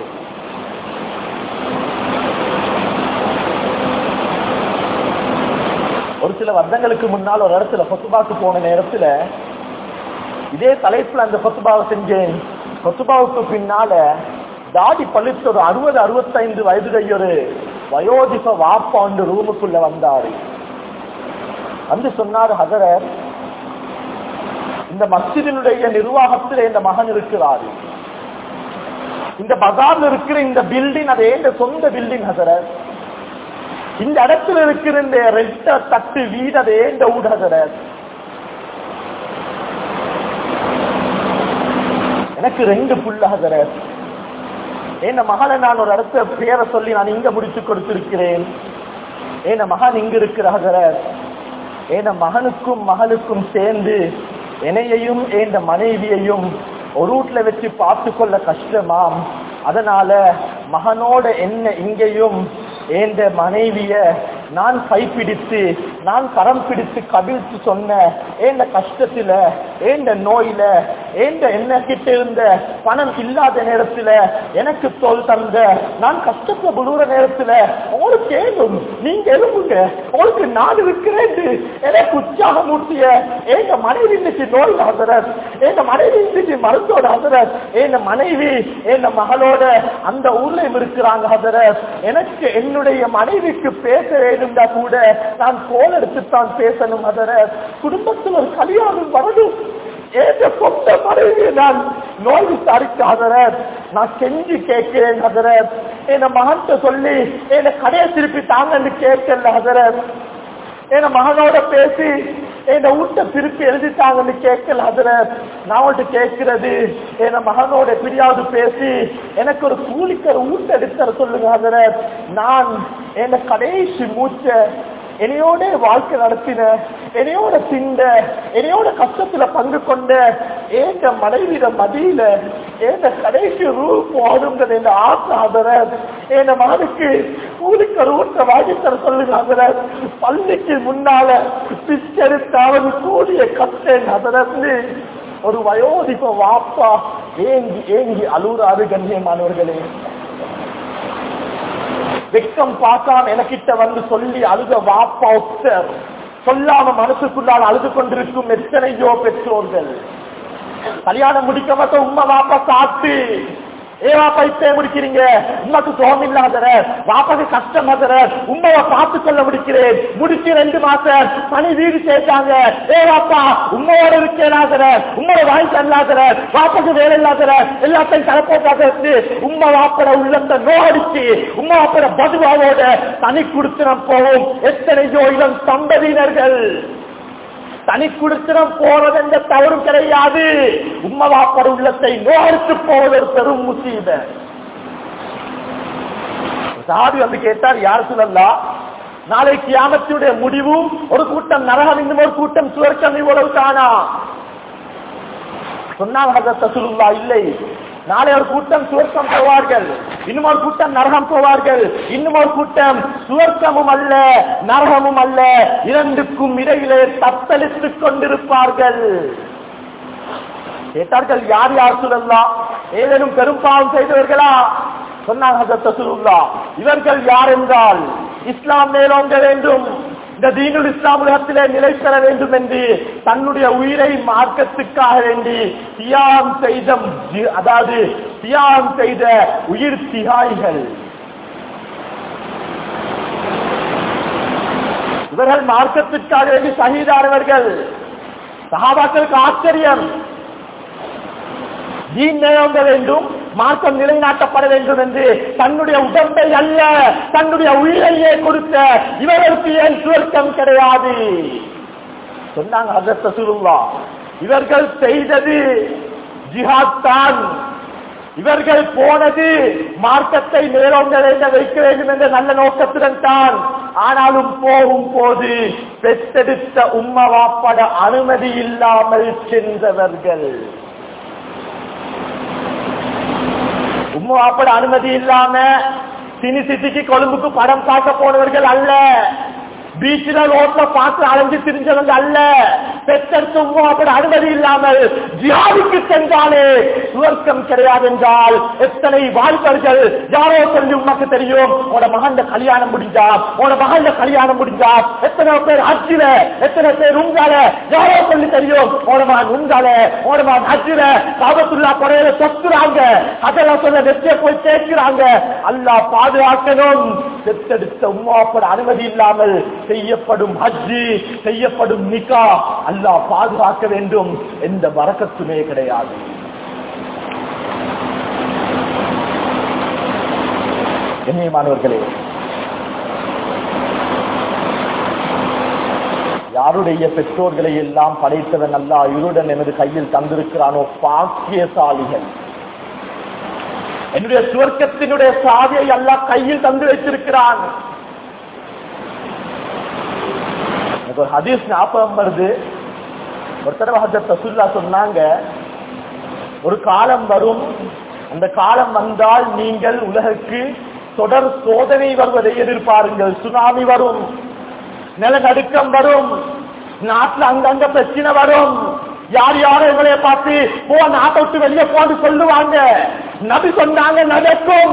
ஒரு சில வருடங்களுக்கு முன்னால் ஒரு இடத்துல கொத்துபாக்கு போன நேரத்துல இதே தலைப்புல அந்த கொத்துபாவை செஞ்சேன் கொத்துபாவுக்கு பின்னால தாடி பழுத்த ஒரு அறுபது அறுபத்தைந்து வயதுடைய ஒரு வயோதிப வாப்பா வந்து ரூமுக்குள்ள வந்தாரு வந்து சொன்னார் ஹசரத் இந்த மஸ்ஜிதினுடைய நிர்வாகத்தில் இந்த மகன் இருக்கிறாரு இந்த பஜார்ல இருக்கிற இந்த பில்டிங் அது எந்த சொந்த பில்டிங் ஹசரத் இந்த இடத்துல இருக்கிற இந்த ரெட்ட தட்டு வீடு அது ஏண்ட வீடு ஹசரத் எனக்கு ரெண்டு புள்ள ஹசரத் என் மகளை நான் ஒரு இடத்த பேரை சொல்லி நான் இங்க முடிச்சு கொடுத்திருக்கிறேன் என் மகன் இங்க இருக்கிற ஹசரத் என் மகனுக்கும் மகளுக்கும் சேர்ந்து என்னையையும் என் மனைவியையும் ஒரு வீட்டுல வச்சு பார்த்து கொள்ள கஷ்டமாம் அதனால மகனோட என்ன இங்கேயும் ஏந்த மனைவிய நான் கைப்பிடித்து நான் கரம் பிடித்து கவிழ்த்து சொன்ன ஏந்த கஷ்டத்துல ஏந்த நோயில ஏந்த என்ன கிட்ட இருந்த பணம் இல்லாத நேரத்துல எனக்கு தோல் தந்த நான் கஷ்டத்துல விழுற நேரத்துல உங்களுக்கு ஏதும் நீங்க எழுப்புங்க உங்களுக்கு நான் இருக்கிறேன் எனக்கு உற்சாகம் ஊட்டிய ஏந்த மனைவி இன்னைக்கு நோய் ஆதரர் என் மனைவி இன்னைக்கு மருந்தோட ஆதரர் என் மனைவி என் மகளோட அந்த ஊர்லயும் இருக்கிறாங்க ஆதரர் எனக்கு என்னுடைய மனைவிக்கு பேச வேணும்டா கூட நான் கோல் எடுத்துத்தான் பேசணும் ஆதரர் குடும்பத்தில் ஒரு கல்யாணம் வரணும் ஏற்ற சொந்த மனைவியை நான் நோய் விசாரிக்க ஹதரத் நான் செஞ்சு கேட்கிறேன் ஹதரத் என் மகன்கிட்ட சொல்லி என்ன கடையை திருப்பி தாங்கன்னு கேட்கல ஹதரத் என் மகனோட பேசி என் வீட்டை திருப்பி எழுதிட்டாங்கன்னு கேட்கல ஹதரத் நான் அவள்கிட்ட கேட்கிறது என் மகனோட எப்படியாவது பேசி எனக்கு ஒரு கூலிக்கர் வீட்டை எடுத்துற சொல்லுங்க ஹதரத் நான் என்ன கடைசி மூச்சை என்னையோட வாழ்க்கை நடத்தின என்னையோட திண்ட என்னையோட கஷ்டத்துல பங்கு கொண்ட ஏங்க மனைவிட மதியில ஏங்க கடைசி ரூ போடுங்கிறது என் ஆசை ஆதரத் என் மகனுக்கு கூலிக்கு ரூட்டை வாங்கி தர சொல்லுங்க ஆதரத் பள்ளிக்கு முன்னால பிச்செடுத்தாவது கூலிய கட்டேன் அதரந்து ஒரு வயோதிப வாப்பா ஏங்கி ஏங்கி அழுறாரு கண்ணியமானவர்களே வெக்கம் பார்க்காம எனக்கிட்ட வந்து சொல்லி அழுத வாப்பா ஒத்தர் சொல்லாம மனசுக்குள்ளால் அழுது கொண்டிருக்கும் எத்தனையோ பெற்றோர்கள் கல்யாணம் முடிக்க மட்டும் உண்மை வாப்பா சாப்பிட்டு ஏ வாப்பா இப்பே முடிக்கிறீங்க உண்மைக்கு சோகம் இல்லாதர வாப்பாக்கு கஷ்டம் ஆதர உண்மையை பார்த்து கொள்ள முடிக்கிறேன் முடிச்சு ரெண்டு மாசம் பணி வீடு சேர்த்தாங்க ஏ வாப்பா உண்மையோட இருக்கேனாதர உண்மையை வாங்கி தரலாதர வாப்பாக்கு வேலை இல்லாதர எல்லாத்தையும் தலைப்போட்டாக உண்மை வாப்பட உள்ளத்தை நோடிச்சு உண்மை வாப்பட பதுவாவோட தனி கொடுத்து போவோம் எத்தனையோ இளம் தம்பதியினர்கள் தனி குடுத்திரம் போறது என்ற தவறும் கிடையாது உண்மை வாப்பட உள்ளத்தை நோய்த்து போவது ஒரு பெரும் முசீப சாதி வந்து கேட்டார் யார் சொல்லலாம் நாளை கியாமத்தினுடைய முடிவு ஒரு கூட்டம் நரகம் இன்னும் ஒரு கூட்டம் சுவர்க்கம் இவ்வளவு தானா சொன்னால் ஹசரத் ரசூலுல்லாஹ் இல்லை நாளை ஒரு கூட்டம் சுவர்க்கம் போவார்கள் இன்னும் ஒரு கூட்டம் நரகம் போவார்கள் இன்னும் ஒரு கூட்டம் சுவர்க்கமும் அல்ல நரகமும் அல்ல இரண்டுக்கும் இடையிலே தத்தளித்துக் கொண்டிருப்பார்கள் கேட்டார்கள் யார் யார் சொல்லலாம் ஏதேனும் பெரும் பாவம் செய்தவர்களா சொன்னாங்க ஹஜரத் ரசூலுல்லாஹ். இவர்கள் யார் என்றால் இஸ்லாம் மேலோங்க வேண்டும் இந்த தீனுல் இஸ்லாம் உலகத்திலே நிலை பெற வேண்டும் என்று தன்னுடைய உயிரை மார்க்கத்துக்காக வேண்டி தியாகம் செய்த ஜி- அதாவது தியாகம் செய்த உயிர் தியாகிகள் இவர்கள் மார்க்கத்திற்காக வேண்டி சகிதானவர்கள் சகாபாக்களுக்கு ஆச்சரியம் தீன் நிலங்க வேண்டும் மார்க்கம் நிலைநாட்டப்பட வேண்டும் என்று தன்னுடைய உடம்பை அல்ல தன்னுடைய உயிரையே கொடுத்த இவர்களுக்கு ஏன் சுவர்க்கம் கிடையாது சொன்னாங்க ஹஜரத் ரசூலுல்லாஹ் இவர்கள் செய்தது ஜிஹாத் தான் இவர்கள் போனது மார்க்கத்தை மேலோங்க வைக்க வேண்டும் என்ற நல்ல நோக்கத்துடன் தான் ஆனாலும் போகும் போது பெற்றெடுத்த உம்ம வாப்பட அனுமதி இல்லாமல் சென்றவர்கள் உம்ம வாப்பட அனுமதி இல்லாம சினி சிட்டிக்கு கொழும்புக்கு படம் பார்க்க போனவர்கள் அல்ல பீச்சில ரோட்ல பார்த்து அலைஞ்சு திரிஞ்சவங்க அல்ல பெற்றெடுத்து உமாப்பட அனுமதி இல்லாமல் ஜியாவுக்கு சென்றாலே சுவர்க்கம் கிடையாது என்றால் எத்தனை வாய்ப்பர்கள் யாரோ சொல்லி உமக்கு தெரியும் உன மகன் கல்யாணம் முடிஞ்சா உன மகன் கல்யாணம் முடிஞ்சா எத்தனை பேர் அச்சில எத்தனை பேர் உங்கால யாரோ சொல்லி தெரியும் உன மகன் உங்கால உன மகன் அச்சில காபத்துல்லா படையில சொத்துறாங்க அதெல்லாம் சொல்ல வெற்றிய போய் கேட்கிறாங்க அல்லாஹ் பாதுகாக்கணும் பெற்றெடுத்த உமாப்பட அனுமதி இல்லாமல் செய்யப்படும் ஹஜ்ஜி செய்யப்படும் நிக்கா அல்லாஹ் பாதுகாக்க வேண்டும் எந்த வரக்கத்துமே கிடையாது கண்ணியமானவர்களே யாருடைய பெற்றோர்களை எல்லாம் படைத்தவன் அல்லா இருடன் எனது கையில் தந்திருக்கிறானோ பாக்கியசாலிகள் என்னுடைய சுவர்க்கத்தினுடைய சாவியை அல்லாஹ் கையில் தந்து வைத்திருக்கிறான் எனக்கு ஒரு ஹதீஸ் ஞாபகம் வருது ஒரு தடவை ஹஜரத் ரசூல்லா சொன்னாங்க ஒரு காலம் வரும் அந்த காலம் வந்தால் நீங்கள் உலகுக்கு தொடர் சோதனை வருவதை எதிர்பாருங்கள் சுனாமி வரும் நிலநடுக்கம் வரும் நாட்டுல அங்கங்க பிரச்சனை வரும் யார் யாரும் எங்களைய பார்த்து போ நாட்டை விட்டு வெளியே போன்னு சொல்லுவாங்க நபி சொன்னாங்க நடக்கும்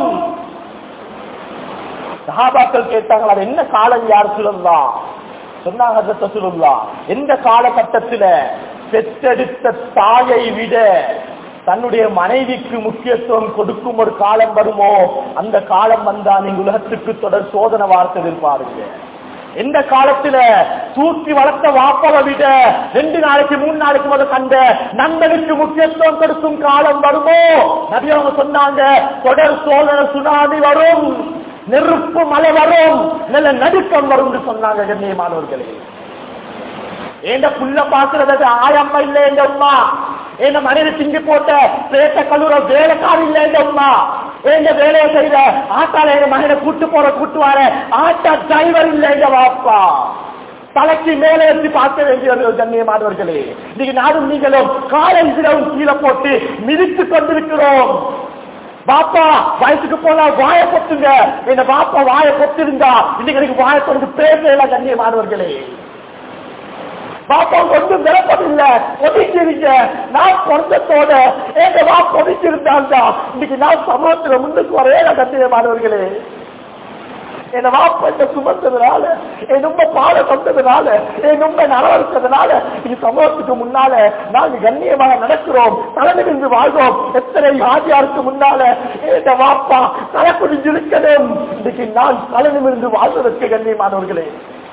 சஹாபாக்கள் கேட்டாங்க அது என்ன காலம் யார் சொல்லலாம் சொன்னாங்க ஹஜரத் ரசூலுல்லாஹ் எந்த காலகட்டத்தில் பெற்றெடுத்த தாயை விட தன்னுடைய மனைவிக்கு முக்கியத்துவம் கொடுக்கும் ஒரு காலம் வருமோ அந்த காலம் வந்தா நீங்க உலகத்துக்கு தொடர் சோதனை வார்த்தை எதிர்பாருங்க எந்த காலத்துல தூக்கி வளர்த்த வாப்பவை விட ரெண்டு நாளைக்கு மூணு நாளைக்கு முதல் கண்ட நண்பனுக்கு முக்கியத்துவம் கொடுக்கும் காலம் வருமோ நபி அவங்க சொன்னாங்க தொடர் சோதனை சுனாமி வரும் நெருப்பு மழை வரும் நல்ல நடுக்கம் வரும் சொன்னாங்க கண்ணியமானவர்களே ஏண்ட புள்ள பாக்குறது ஆயம்மா இல்ல எங்க அம்மா என்ன மனைவி திங்கி போட்ட பேட்ட கல்லூர வேலைக்காரி இல்ல எங்க அம்மா எங்க வேலையை செய்யற ஆட்டால எங்க மகனை கூட்டு போற கூட்டு வர ஆட்டா டிரைவர் இல்ல எங்க வாப்பா தலைக்கு மேலே வச்சு பார்க்க வேண்டியவர்கள் கண்ணியமானவர்களே இன்னைக்கு நானும் நீங்களும் காலை இரவும் கீழே போட்டு மிதித்து கொண்டிருக்கிறோம் பாப்பா வயசுக்கு போனா வாய பொத்துங்க என்ன பாப்பா வாய பொத்திருந்தா இன்னைக்கு எனக்கு வாய தொடர்ந்து பேசல கண்ணியமானவர்களே பாப்பா ஒன்றும் விளப்பதில்லை ஒதுக்கிருங்க நான் பிறந்தத்தோட எங்க வா ஒதுக்கிருந்தாங்க இன்னைக்கு நான் சமூகத்துல முன்னுக்கு வரவே கண்ணியமானவர்களே என்ன வாப்ப இந்த சுமந்ததுனால என் ரொம்ப பாட தந்ததுனால என் ரொம்ப நலவரிச்சதுனால இது சமூகத்துக்கு முன்னால நாங்க கண்ணியமாக நடக்கிறோம் தலைநிமிந்து வாழ்றோம் எத்தனை ஆதியாருக்கு முன்னால இந்த வாப்பா தலை குடிஞ்சிருக்கணும் இன்னைக்கு நான் தலைநிமிருந்து வாழ்வதற்கு கண்ணியமானவர்களே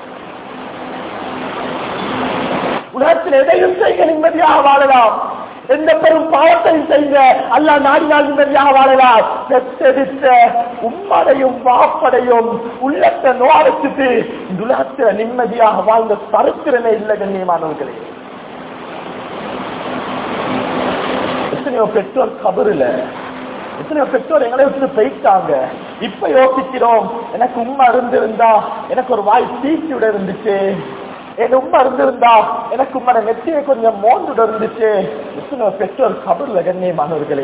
உலகத்தில் எதையும் செய்ய நிம்மதியாக வாழலாம் எந்த பெரும் பாவத்தையும் செய்ய அல்லா நாடினால் நிம்மதியாக வாழலாம் பெற்றெடுத்த உம்மடையும் வாப்படையும் உள்ளத்தை நோடிச்சுட்டு இந்த உலகத்தில் நிம்மதியாக வாழ்ந்த சரித்திரமே இல்லை கண்ணியமானவர்களே எத்தனையோ பெற்றோர் கபருல எத்தனையோ பெற்றோர் எங்களை விட்டு போயிட்டாங்க இப்ப யோசிக்கிறோம் எனக்கு உண்மை இருந்திருந்தா எனக்கு ஒரு வாய் தீக்கியோட இருந்துச்சு என் உண்மை இருந்திருந்தா எனக்கு உண்மை நெத்தியை கொஞ்சம் மோந்துட இருந்துச்சு எத்தனை பெற்றோர் கபர்ல கண்ணியமானவர்களே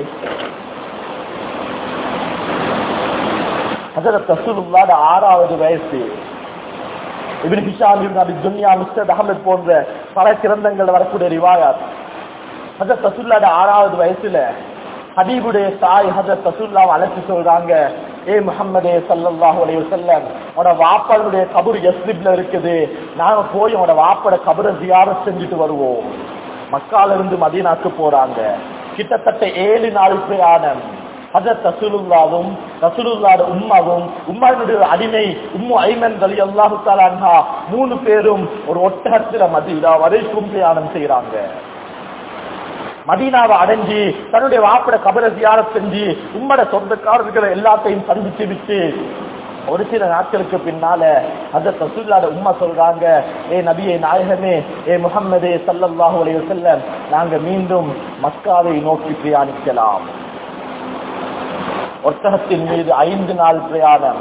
ஹஜரத் ரசூலுல்லாஹ் ஆறாவது வயசு இப்னு ஹிஷாம் இப்னு அபி துன்யா முஸ்தத் அஹமத் போன்ற பல கிரந்தங்கள் வரக்கூடிய ரிவாயாத் ஹஜரத் ரசூலுல்லாஹ் ஆறாவது வயசுல ஹபீபுடைய தாய் ஹஜரத் ரசூலுல்லாஹ் அழைச்சு சொல்றாங்க ஏ முஹம்மதே ஸல்லல்லாஹு அலைஹி வஸல்லம் உன வாப்பாளுடைய கபர் யஸ்ரிப்ல இருக்குது நாங்க போய் உன வாப்பட கபரை ஜியாரத் செஞ்சுட்டு வருவோம் மக்கால இருந்து மதீனாக்கு போறாங்க கிட்டத்தட்ட ஏழு நாள் பிரயாணம் ஹஜரத் ரசூலுல்லாவும் ரசூலுல்லாட உம்மாவும் உம்மாவுடைய அடிமை உம்மு ஐமன் அலி அல்லாஹு தாலா மூணு பேரும் ஒரு ஒட்டகத்துல மதீனா வரைக்கும் பிரயாணம் செய்யறாங்க மதீனாவை அடைஞ்சு தன்னுடைய வாப்பட கபர தியானம் செஞ்சு உம்மட சொந்தக்காரர்களை எல்லாத்தையும் சந்திச்சு விட்டு ஒரு சில நாட்களுக்கு பின்னால அந்த ரசூல்லாட உம்மா சொல்றாங்க ஏ நபியே நாயகமே ஏ முகம்மதே சல்லல்லாஹு அலைஹி வஸல்லம் நாங்க மீண்டும் மக்காவை நோக்கி பிரயாணிக்கலாம் ஒட்டகத்தின் மீது ஐந்து நாள் பிரயாணம்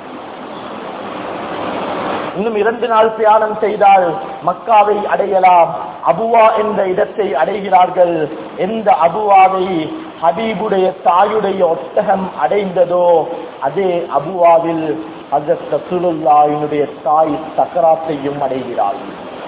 இன்னும் இரண்டு நாள் பிரயாணம் செய்தால் மக்காவை அடையலாம் அபுவா என்ற இடத்தை அடைகிறார்கள் எந்த அபுவாவை ஹபீபுடைய தாயுடைய ஒட்டகம் அடைந்ததோ அதே அபுவாவில் ஹசரத் ரசூலுல்லாஹினுடைய தாய் சக்கராத்தையும் அடைகிறாள்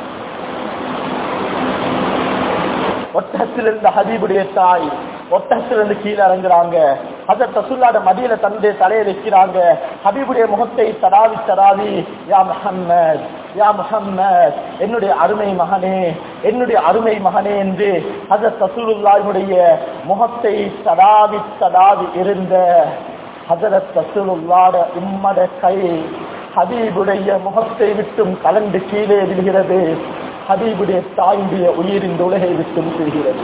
ஒட்டகத்திலிருந்த ஹபீபுடைய தாய் ஒட்டகத்திலிருந்து கீழே இறங்குறாங்க ஹசரத் ரசூல்லாட மடியில தன்னுடைய தலையை வைக்கிறாங்க ஹபீபுடைய முகத்தை தடாவி தடாவி யா முஹம்மத் யா முஹம்மத் என்னுடைய அருமை மகனே என்னுடைய அருமை மகனே என்று ஹசரத் ரசூலுல்லாஹினுடைய முகத்தை தடாவி தடாவி இருந்த ஹசரத் ரசூலுல்லாட உம்மட கை ஹபீபுடைய முகத்தை விட்டும் கலந்து கீழே விழுகிறது ஹபீபுடைய தாயுடைய உயிர் இந்த உலகை விட்டும் செல்கிறது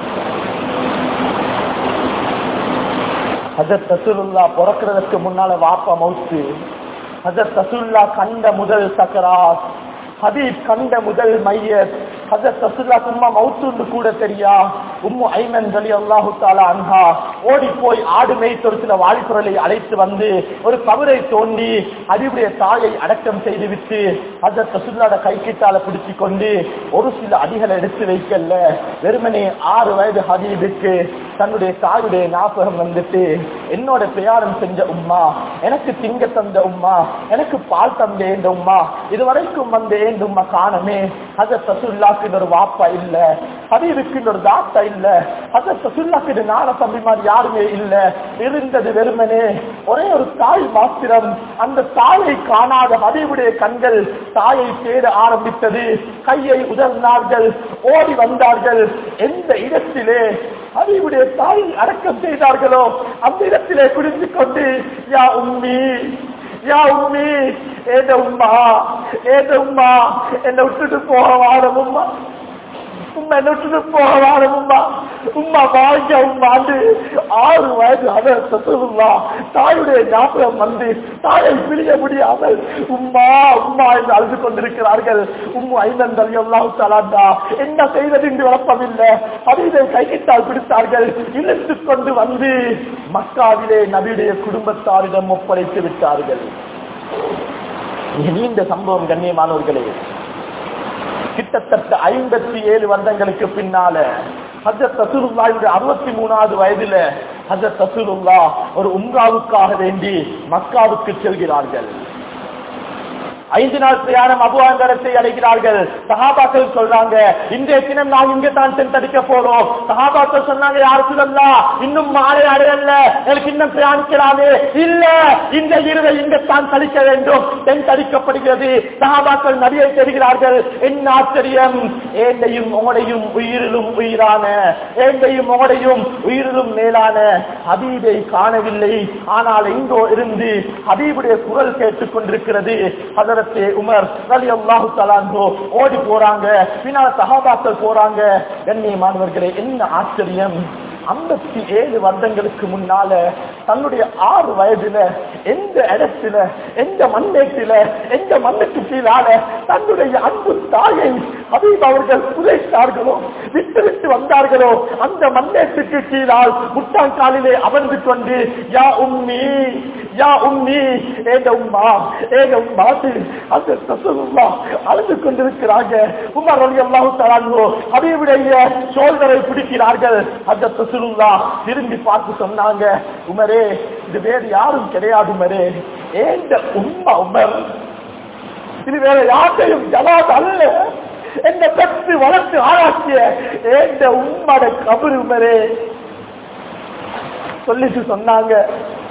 ஹசரத் ரசூலுல்லா பிறக்கிறதுக்கு முன்னால வாப்பா மவுத்து ஹசரத் ரசூலுல்லா கண்ட முதல் சக்கராத் ஹபீப் கண்ட முதல் மையத் ஹசரத் ரசூலுல்லா சும்மா மவுத்துண்டு கூட தெரியா உம்மு ஐமன் அலி அல்லாஹு தாலா அன்ஹா ஓடி போய் ஆடு மேய்த்தொரு சில வாலிபுரலை அழைத்து வந்து ஒரு கபரை தோண்டி ஹபீபுடைய தாயை அடக்கம் செய்து விட்டு ஹசரத் ரசூலுல்லாட கை கிட்டால பிடிச்சு கொண்டு ஒரு சில அடிகளை எடுத்து வைக்கல வெறுமனே ஆறு வயது ஹபீபுக்கு தன்னுடைய தாயுடைய ஞாபகம் வந்துட்டு என்னோட பிரயாணம் செஞ்ச உம்மா எனக்கு திங்க தந்த உம்மா எனக்கு பால் தந்த ஏந்த உம்மா இதுவரைக்கும் வந்த ஏந்த உம்மா காணமே அத சசுல்லாக்கு ஒரு வாப்பா இல்ல ஹபீபுக்கு ஒரு தாத்தா இல்ல அத சசுல்லாக்கு நான தம்பி மாதிரி யாருமே இல்ல இருந்தது வெறுமனே ஒரே ஒரு தாய் மாத்திரம் அந்த தாயை காணாத ஹபீபுடைய கண்கள் தாயை தேட ஆரம்பித்தது கையை உதர்ந்தார்கள் ஓடி வந்தார்கள் எந்த இடத்திலே ஹபீபுடைய தாய் அடக்கம் செய்தார்களோ அந்த இடத்திலே குடிந்து கொண்டு யா உம்மி யா உம்மி ஏத உம்மா ஏத உம்மா என்னை விட்டுட்டு போக வாரம் உம்மா உம்மா என்ன விட்டுட்டு போக வாரம் உம்மா உம்மா வாழ்க உம்மாண்டு ஆறு வயது அவர் சத்துருல்லா தாயுடைய ஞாபகம் வந்து தாயை பிரிய முடியாமல் உம்மா உம்மா என்று அழுது கொண்டிருக்கிறார்கள் உம்மு ஐந்தந்தல் எல்லாம் தலாண்டா என்ன செய்வது என்று விளப்பமில்லை அதை கையிட்டால் பிடித்தார்கள் இழுத்து கொண்டு வந்து மக்காவிலே நபியுடைய குடும்பத்தாரிடம் ஒப்படைத்து விட்டார்கள் மிக நீண்ட சம்பவம் கண்ணியமானவர்களே கிட்டத்தட்ட ஐம்பத்தி ஏழு வருடங்களுக்கு பின்னால ஹஜரத் ரசூலுல்லாஹினுடைய அறுபத்தி மூணாவது வயதுல ஹஜரத் ரசூலுல்லா ஒரு உம்ராவுக்காக வேண்டி மக்காவுக்கு செல்கிறார்கள் ஐந்து நாள் பிரயாணம் அபுவாங்கரத்தை அடைகிறார்கள் சகாபாக்கள் சொல்றாங்க இன்றைய தினம் நாம் இங்க தான் தென்தடிக்க போறோம் சகாபாக்கள் சொன்னாங்க யாரு சொல்லலாம் இன்னும் மாலை அடையல எனக்கு இன்னும் பிரயாணிக்கலாமே இல்ல இந்த இரவை இங்கத்தான் கழிக்க வேண்டும் தென்தடிக்கப்படுகிறது சகாபாக்கள் நதியை தெரிகிறார்கள் என்ன ஆச்சரியம் ஏண்டையும் உங்களையும் உயிரிலும் உயிரான ஏண்டையும் உங்களையும் உயிரிலும் மேலான ஹபீபை காணவில்லை ஆனால் எங்கோ இருந்து ஹபீபுடைய குரல் கேட்டுக் கொண்டிருக்கிறது அதற்கு உமர் ரலி அல்லாஹு தலாந்தோ ஓடி போறாங்க பின்னால் சகாபாக்கள் போறாங்க கண்ணியமானவர்களே என்ன ஆச்சரியம் ஐம்பத்தி ஏழு வருடங்களுக்கு முன்னால தன்னுடைய ஆறு வயதுல எந்த இடத்துல எந்த மண்ணேட்டில எந்த மண்ணுக்கு கீழால தன்னுடைய அன்பு தாயை ஹபீப் அவர்கள் புதைத்தார்களோ விட்டு விட்டு வந்தார்களோ அந்த மண்ணேட்டுக்கு கீழால் முட்டாங்காலிலே அமர்ந்து கொண்டு யா உம்மி யா உம்மி ஏக உம்மா ஏக உம்மாத்து அந்த ரசூலுல்லாஹ் அழுது கொண்டிருக்கிறாங்க உமர் ரலியல்லாஹு தஆலா ஹபீபுடைய சோல்டரை பிடிக்கிறார்கள் அந்த ரசூலுல்லாஹ் திரும்பி பார்த்து சொன்னாங்க உமரே இது வேறு யாரும் கிடையாது உமரே ஏந்த உம்மா உமர் இது வேற யாரையும் ஜலாத் அல்ல என்ன பெற்று வளர்த்து ஆராய்ச்சிய ஏந்த உம்மட கபரு உமரே சொல்லிட்டு சொன்னாங்க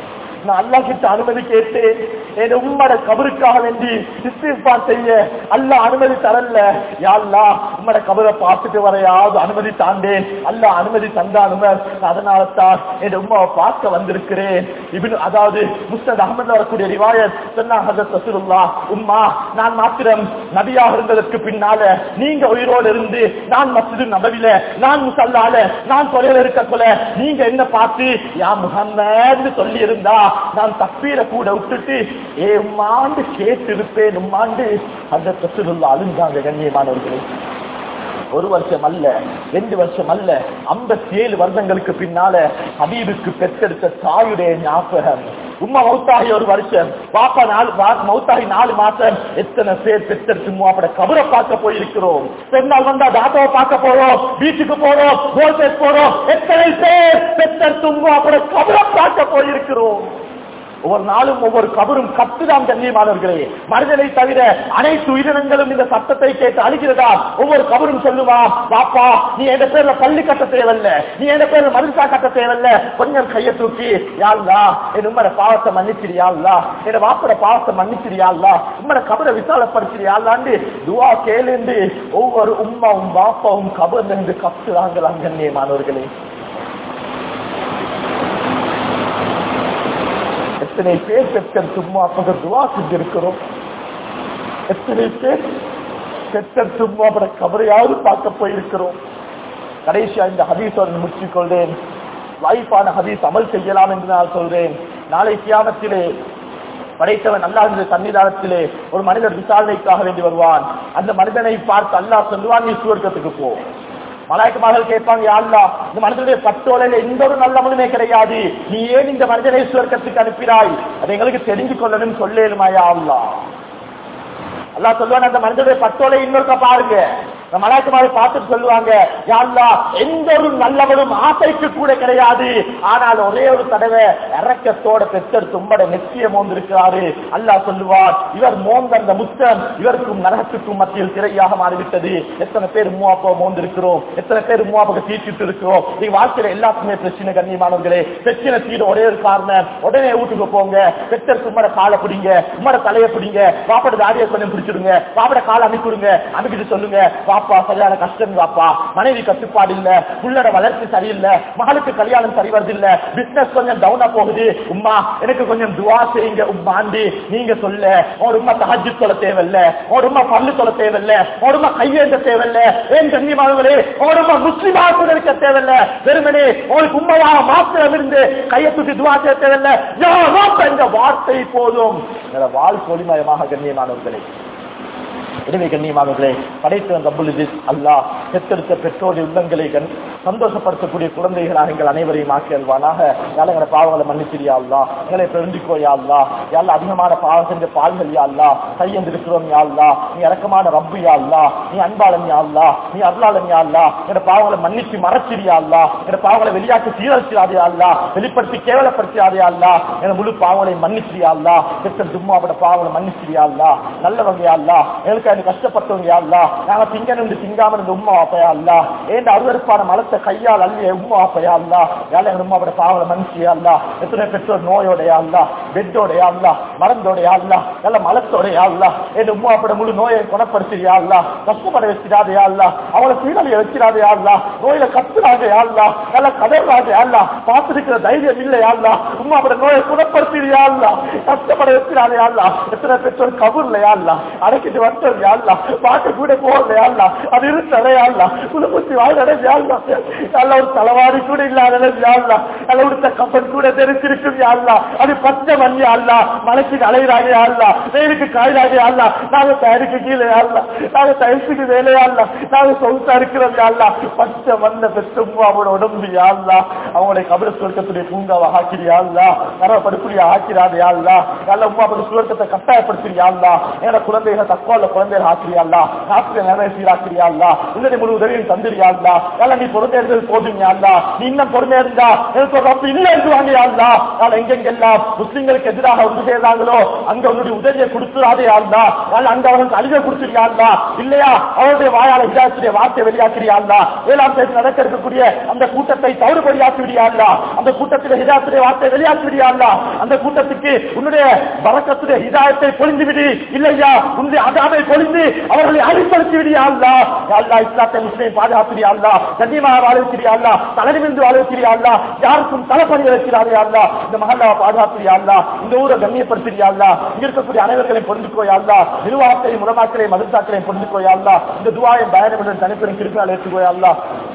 நான் அல்லா கிட்ட அனுமதி கேட்டு என் உம்மட கபருக்காக வேண்டி இஸ்திஃபா செய்ய அல்லா அனுமதி தரல யாழ்லா உம்மட கபரை பார்த்துட்டு வரையாவது அனுமதி தாண்டேன் அல்லா அனுமதி தந்தானும அதனால தான் என் உம்மாவை பார்க்க வந்திருக்கிறேன் இபின் அதாவது முஸ்தத் அகமது வரக்கூடிய ரிவாயத் சொன்னா ஹசரத் ரசூலுல்லா உம்மா நான் மாத்திரம் நபியாக இருந்ததற்கு பின்னால நீங்க உயிரோடு இருந்து நான் மஸ்ஜிது நபவில நான் முசல்லால நான் தொலைவில் இருக்க கொல நீங்க என்ன பார்த்து யா முகம்மது சொல்லி இருந்தா நான் தப்பீர கூட விட்டுட்டு ஏ உம்மாண்டு கேட்டு இருப்பேன் உம்மாண்டு அந்த ரசூலுல்லா அழுந்தாங்க கண்ணியமானவர்களே ஒரு வருஷம் அல்ல ரெண்டு வருஷம் அல்ல ஐம்பத்தி ஏழு வருடங்களுக்கு பின்னால ஹபீபுக்கு பெற்றெடுத்த தாயுடைய ஞாபகம் உம்மா மௌத்தாகி ஒரு வருஷம் பாப்பா நாலு வா- மௌத்தாகி நாலு மாசம் எத்தனை பேர் பெற்றெடுத்து அப்பட கபரை பார்க்க போயிருக்கிறோம் பெருநாள் வந்தா தாத்தாவை பார்க்க போறோம் வீட்டுக்கு போறோம் கோல்பேட் போறோம் எத்தனை பேர் பெற்றெடுத்து அப்பட கபரை பார்க்க போயிருக்கிறோம் ஒவ்வொரு நாளும் ஒவ்வொரு கபரும் கத்துதான் கண்ணியமானவர்களே மனிதனை தவிர அனைத்து உயிரினங்களும் இந்த சத்தத்தை கேட்டு அழுகிறதா ஒவ்வொரு கபரும் சொல்லுவா பாப்பா நீ எந்த பேர்ல பள்ளி கட்ட தேவையில்ல நீ எந்த பேர்ல மதுரசா கட்ட தேவையில்ல கொஞ்சம் கையை தூக்கி யாழ்லா என் உம்மட பாவத்தை மன்னிச்சிரியாள்லா என் வாப்பட பாவத்தை மன்னிச்சிரியாள்லா உம்மட கபரை விசாலப்படுத்திரியாள்லாண்டு துவா கேளுண்டு ஒவ்வொரு உம்மாவும் பாப்பாவும் கபர்ல இருந்து கத்துறாங்களாம் கண்ணியமானவர்களே எத்தனை பேர் பெற்ற சும்மா அப்பக துவா செஞ்சிருக்கிறோம் எத்தனை பேர் பெற்ற சும்மா அப்பட கபரையாவது பார்க்க போயிருக்கிறோம் கடைசியா இந்த ஹதீஸோடு முடிச்சுக் கொள்றேன் லைஃபான ஹதீஸ் அமல் செய்யலாம் என்று நான் சொல்றேன் நாளை கியாமத்திலே படைத்தவன் அல்லாஹ் இந்த சன்னிதானத்திலே ஒரு மனிதர் விசாரணைக்காக வேண்டி வருவான் அந்த மனிதனை பார்த்து அல்லாஹ் சொல்லுவான் நீ சுவர்க்கத்துக்கு போ மலாய்க்குமார்கள் கேட்பாங்க யா அல்லாஹ் இந்த மனிதனுடைய பட்டோலையில எந்த ஒரு நல்ல மனுமே கிடையாது நீ ஏன் இந்த மனிதனை சுவர்க்கத்துக்கு அனுப்பினாய் அதை எங்களுக்கு தெரிஞ்சு கொள்ளணும் சொல்லேலுமாயா அல்லாஹ் அல்லாஹ் சொல்லுவான் அந்த மனிதனுடைய பட்டோலை இன்னொருக்க பாருங்க இந்த மலாய்க்குமாரை பார்த்துட்டு சொல்லுவாங்க யா அல்லாஹ் எந்த ஒரு நல்லவனும் ஆசைக்கு கூட கிடையாது ஆனால் ஒரே ஒரு தடவை இறக்கத்தோட பெற்றெடுத்து உம்மட நெத்திய மோந்திருக்கிறாரு அல்லாஹ் சொல்லுவார் இவர் மோந்த அந்த முத்தம் இவருக்கும் நரகத்துக்கும் மத்தியில் திரையாக மாறிவிட்டது எத்தனை பேர் மூவாப்போ மோந்திருக்கிறோம் எத்தனை பேர் மூவாப்புக்கு தீர்ச்சிட்டு இருக்கிறோம் நீ வாழ்க்கையில எல்லாத்துக்குமே பிரச்சனை கண்ணியமானவர்களே பிரச்சனை தீர ஒரே ஒரு காரணம் உடனே வீட்டுக்கு போங்க பெற்றெடுத்து உம்மட காலை பிடிங்க உம்மட தலையை பிடிங்க வாப்பட தாடியை கொஞ்சம் பிடிச்சிடுங்க வாப்பட காலை அமைக்கிடுங்க அமைக்கிட்டு சொல்லுங்க வாப்பா சரியான கஷ்டம் வாப்பா மனைவி கட்டுப்பாடு இல்ல புள்ளட வளர்ச்சி சரியில்லை மகளுக்கு கல்யாணம் சரி வருது இல்ல பிசினஸ் கொஞ்சம் டவுனா போகுது உம்மா எனக்கு கொஞ்சம் துவா செய்யுங்க உம்மாண்டி நீங்க சொல்ல ஒரு உம்மா தஹஜ்ஜு சொல்ல தேவையில்ல ஒரு உம்மா பல்லு சொல்ல தேவையில்ல ஒரு உம்மா கையேந்த தேவையில்ல ஏன் கண்ணியமானவர்களே ஒரு உம்மா முஸ்லிமா கூட இருக்க தேவையில்ல வெறுமனே உங்களுக்கு உண்மையா மாத்திரம் இருந்து கையை தூக்கி துவா செய்ய தேவையில்ல யாரோ என்ற வார்த்தை போதும் என்ற வாழ் பொலிமயமாக கண்ணியமானவர்களே எனவே கண்ணியமானவர்களே படைத்தவன் ரப்புல் இஜித் அல்லாஹ் பெற்றெடுத்த பெற்றோருடைய உள்ளங்களை கண் சந்தோஷப்படுத்தக்கூடிய குழந்தைகளாக எங்கள் அனைவரையும் ஆக்கி அல்வானாக யாழ் எங்களை பாவங்களை மன்னிச்சிரியா அல்லா எங்களை பெருந்திக்கோ யா அல்லா யாழ் அதிகமான பாவம் செஞ்ச பால்கள் யா அல்லா கையெந்திருக்கிறோம் யா அல்லா நீ இறக்கமான ரப்பு யா அல்லா நீ அன்பாளன் யா அல்லா நீ அருளாளன் யா அல்லா எங்க பாவங்களை மன்னிச்சு மறைச்சிரியா அல்லா எங்க பாவங்களை வெளியாக்கி சீரழிச்சிடாதே அல்லா வெளிப்படுத்தி கேவலப்படுத்தியாதே அல்லா எங்க முழு பாவங்களை மன்னிச்சிரியா அல்லா பெற்ற தும்மாவோட பாவங்களை மன்னிச்சிரியா அல்லா நல்லவங்க யா அல்லா எங்களுக்கு அது கஷ்டப்பட்டவங்க யா அல்லா நாங்க திங்கன்னு திங்காம இருந்த உம்மா வாப்பையா அல்லா ஏண்ட அருவருப்பான மலத்தை கையால் அள்ளிய உம்மா வாப்பையா அல்லா யாழ் எங்க உம்மாவோட பாவங்களை மன்னிச்சியா அல்லா எத்தனை பெற்றோர் நோயோடையா அல்லா பெட்டோடையா அல்லா மறந்தோடையா அல்லா நல்ல மலத்தோடையா அல்லா என் உம்மாவோட முழு நோயை குணப்படுத்தியா அல்லா கஷ்டப்பட வச்சிடாதையா அல்லா அவளை சீரழிய வச்சிடாதையா அல்லா நோயில கத்துறாங்க அல்லா நல்ல கதறாங்க அல்லா பார்த்திருக்கிற தைரியம் இல்லையா அல்லா உம்மாவோட நோயை குணப்படுத்தியா அல்லா கஷ்டப்பட வச்சிடாதே அல்லா எத்தனை பெற்றோர் கபூர்லையா அல்லா அடைக்கிட்டு வந்தது அல்லா பாட்டு கூட போகலையா அல்லா அது இருந்தடையா அல்லா குடும்பத்தி வாழ்ந்தடையா அல்லா நல்ல ஒரு தலைவாடி கூட இல்லாதடையா அல்லா நல்ல உடுத்த கப்பன் கூட தெரிச்சிருக்கும் அல்லா அது பச்சை மணி அல்லா மலைக்கு அலைகிறாங்க அல்லா வெயிலுக்கு காய்கிறாங்க அல்லா நாங்க தயாரிக்கு கீழே அல்லா நாங்க தயசுக்கு வேலையா அல்லா நாங்க சொந்தா இருக்கிறோம் அல்லா பச்சை மண்ண பெற்றும் அவனோட உடம்பு அல்லா அவங்களுடைய கபட சுவர்க்கத்துடைய பூங்காவை ஆக்கிறியா அல்லா நரப்படுத்தியா ஆக்கிறாதே அல்லா நல்ல உமா அப்படி சுவர்க்கத்தை கட்டாயப்படுத்துறியா அல்லா என்னோட குழந்தைகளை தக்கோல குழந்தைகள் ஆக்கிறியா அல்லா ஆசிரியர் நிறைய சீராக்கிறியா அல்லா இந்த முழு உதவியும் தந்துறியா அல்லா நல்ல நீ பொறுமையா இருந்தது போதுங்க அல்லா நீ இன்னும் பொறுமையா இருந்தா எனக்கு ஒரு ரப்பு இல்ல இருந்து அல்லா நான் எங்கெங்கெல்லாம் முஸ்லிம்களுக்கு எதிராக ஒன்று செய்யறாங்களோ அங்க உன்னுடைய உதவியை கொடுத்துறாதே அல்லா நான் அங்க அவனுக்கு அழுக கொடுத்துறியா அல்லா இல்லையா அவருடைய வாயால விஜாத்துடைய வார்த்தை வெளியாக்கிறியா அல்லா ஏழாம் தேதி நடக்க இருக்கக்கூடிய அந்த கூட்டத்தை தவறுபடியாக்கி விடியா அந்த கூட்டத்தில் ஹிதாயத்துடைய வார்த்தை வெளியாக்கி விடியா அந்த கூட்டத்துக்கு உன்னுடைய பறக்கத்துடைய ஹிதாயத்தை பொழிந்து விடு இல்லையா உன்னுடைய அதாவை பொழிந்து அவர்களை அழிப்படுத்தி விடியா அல்லா அல்லா இஸ்லாத்தை முஸ்லீம் பாதுகாப்பிடியா அல்லா கண்ணியமாக வாழ வைக்கிறியா அல்லா தலைநிமிர்ந்து வாழ வைக்கிறியா அல்லா யாருக்கும் தலைப்பணி வைக்கிறாரே அல்லா இந்த மகல்லாவை பாதுகாப்பிடியா அல்லா இந்த ஊரை கண்ணியப்படுத்தியா அல்லா இங்க இருக்கக்கூடிய அனைவர்களையும் பொருந்துக்கோயா அல்லா நிர்வாகத்தையும் முடமாக்களையும் மதத்தாக்களையும் பொருந்துக்கோயா அல்லா இந்த துவாயை பயணம் தனிப்பெரும் கிருப்பினால் ஏற்றுக்கோயா அல்லா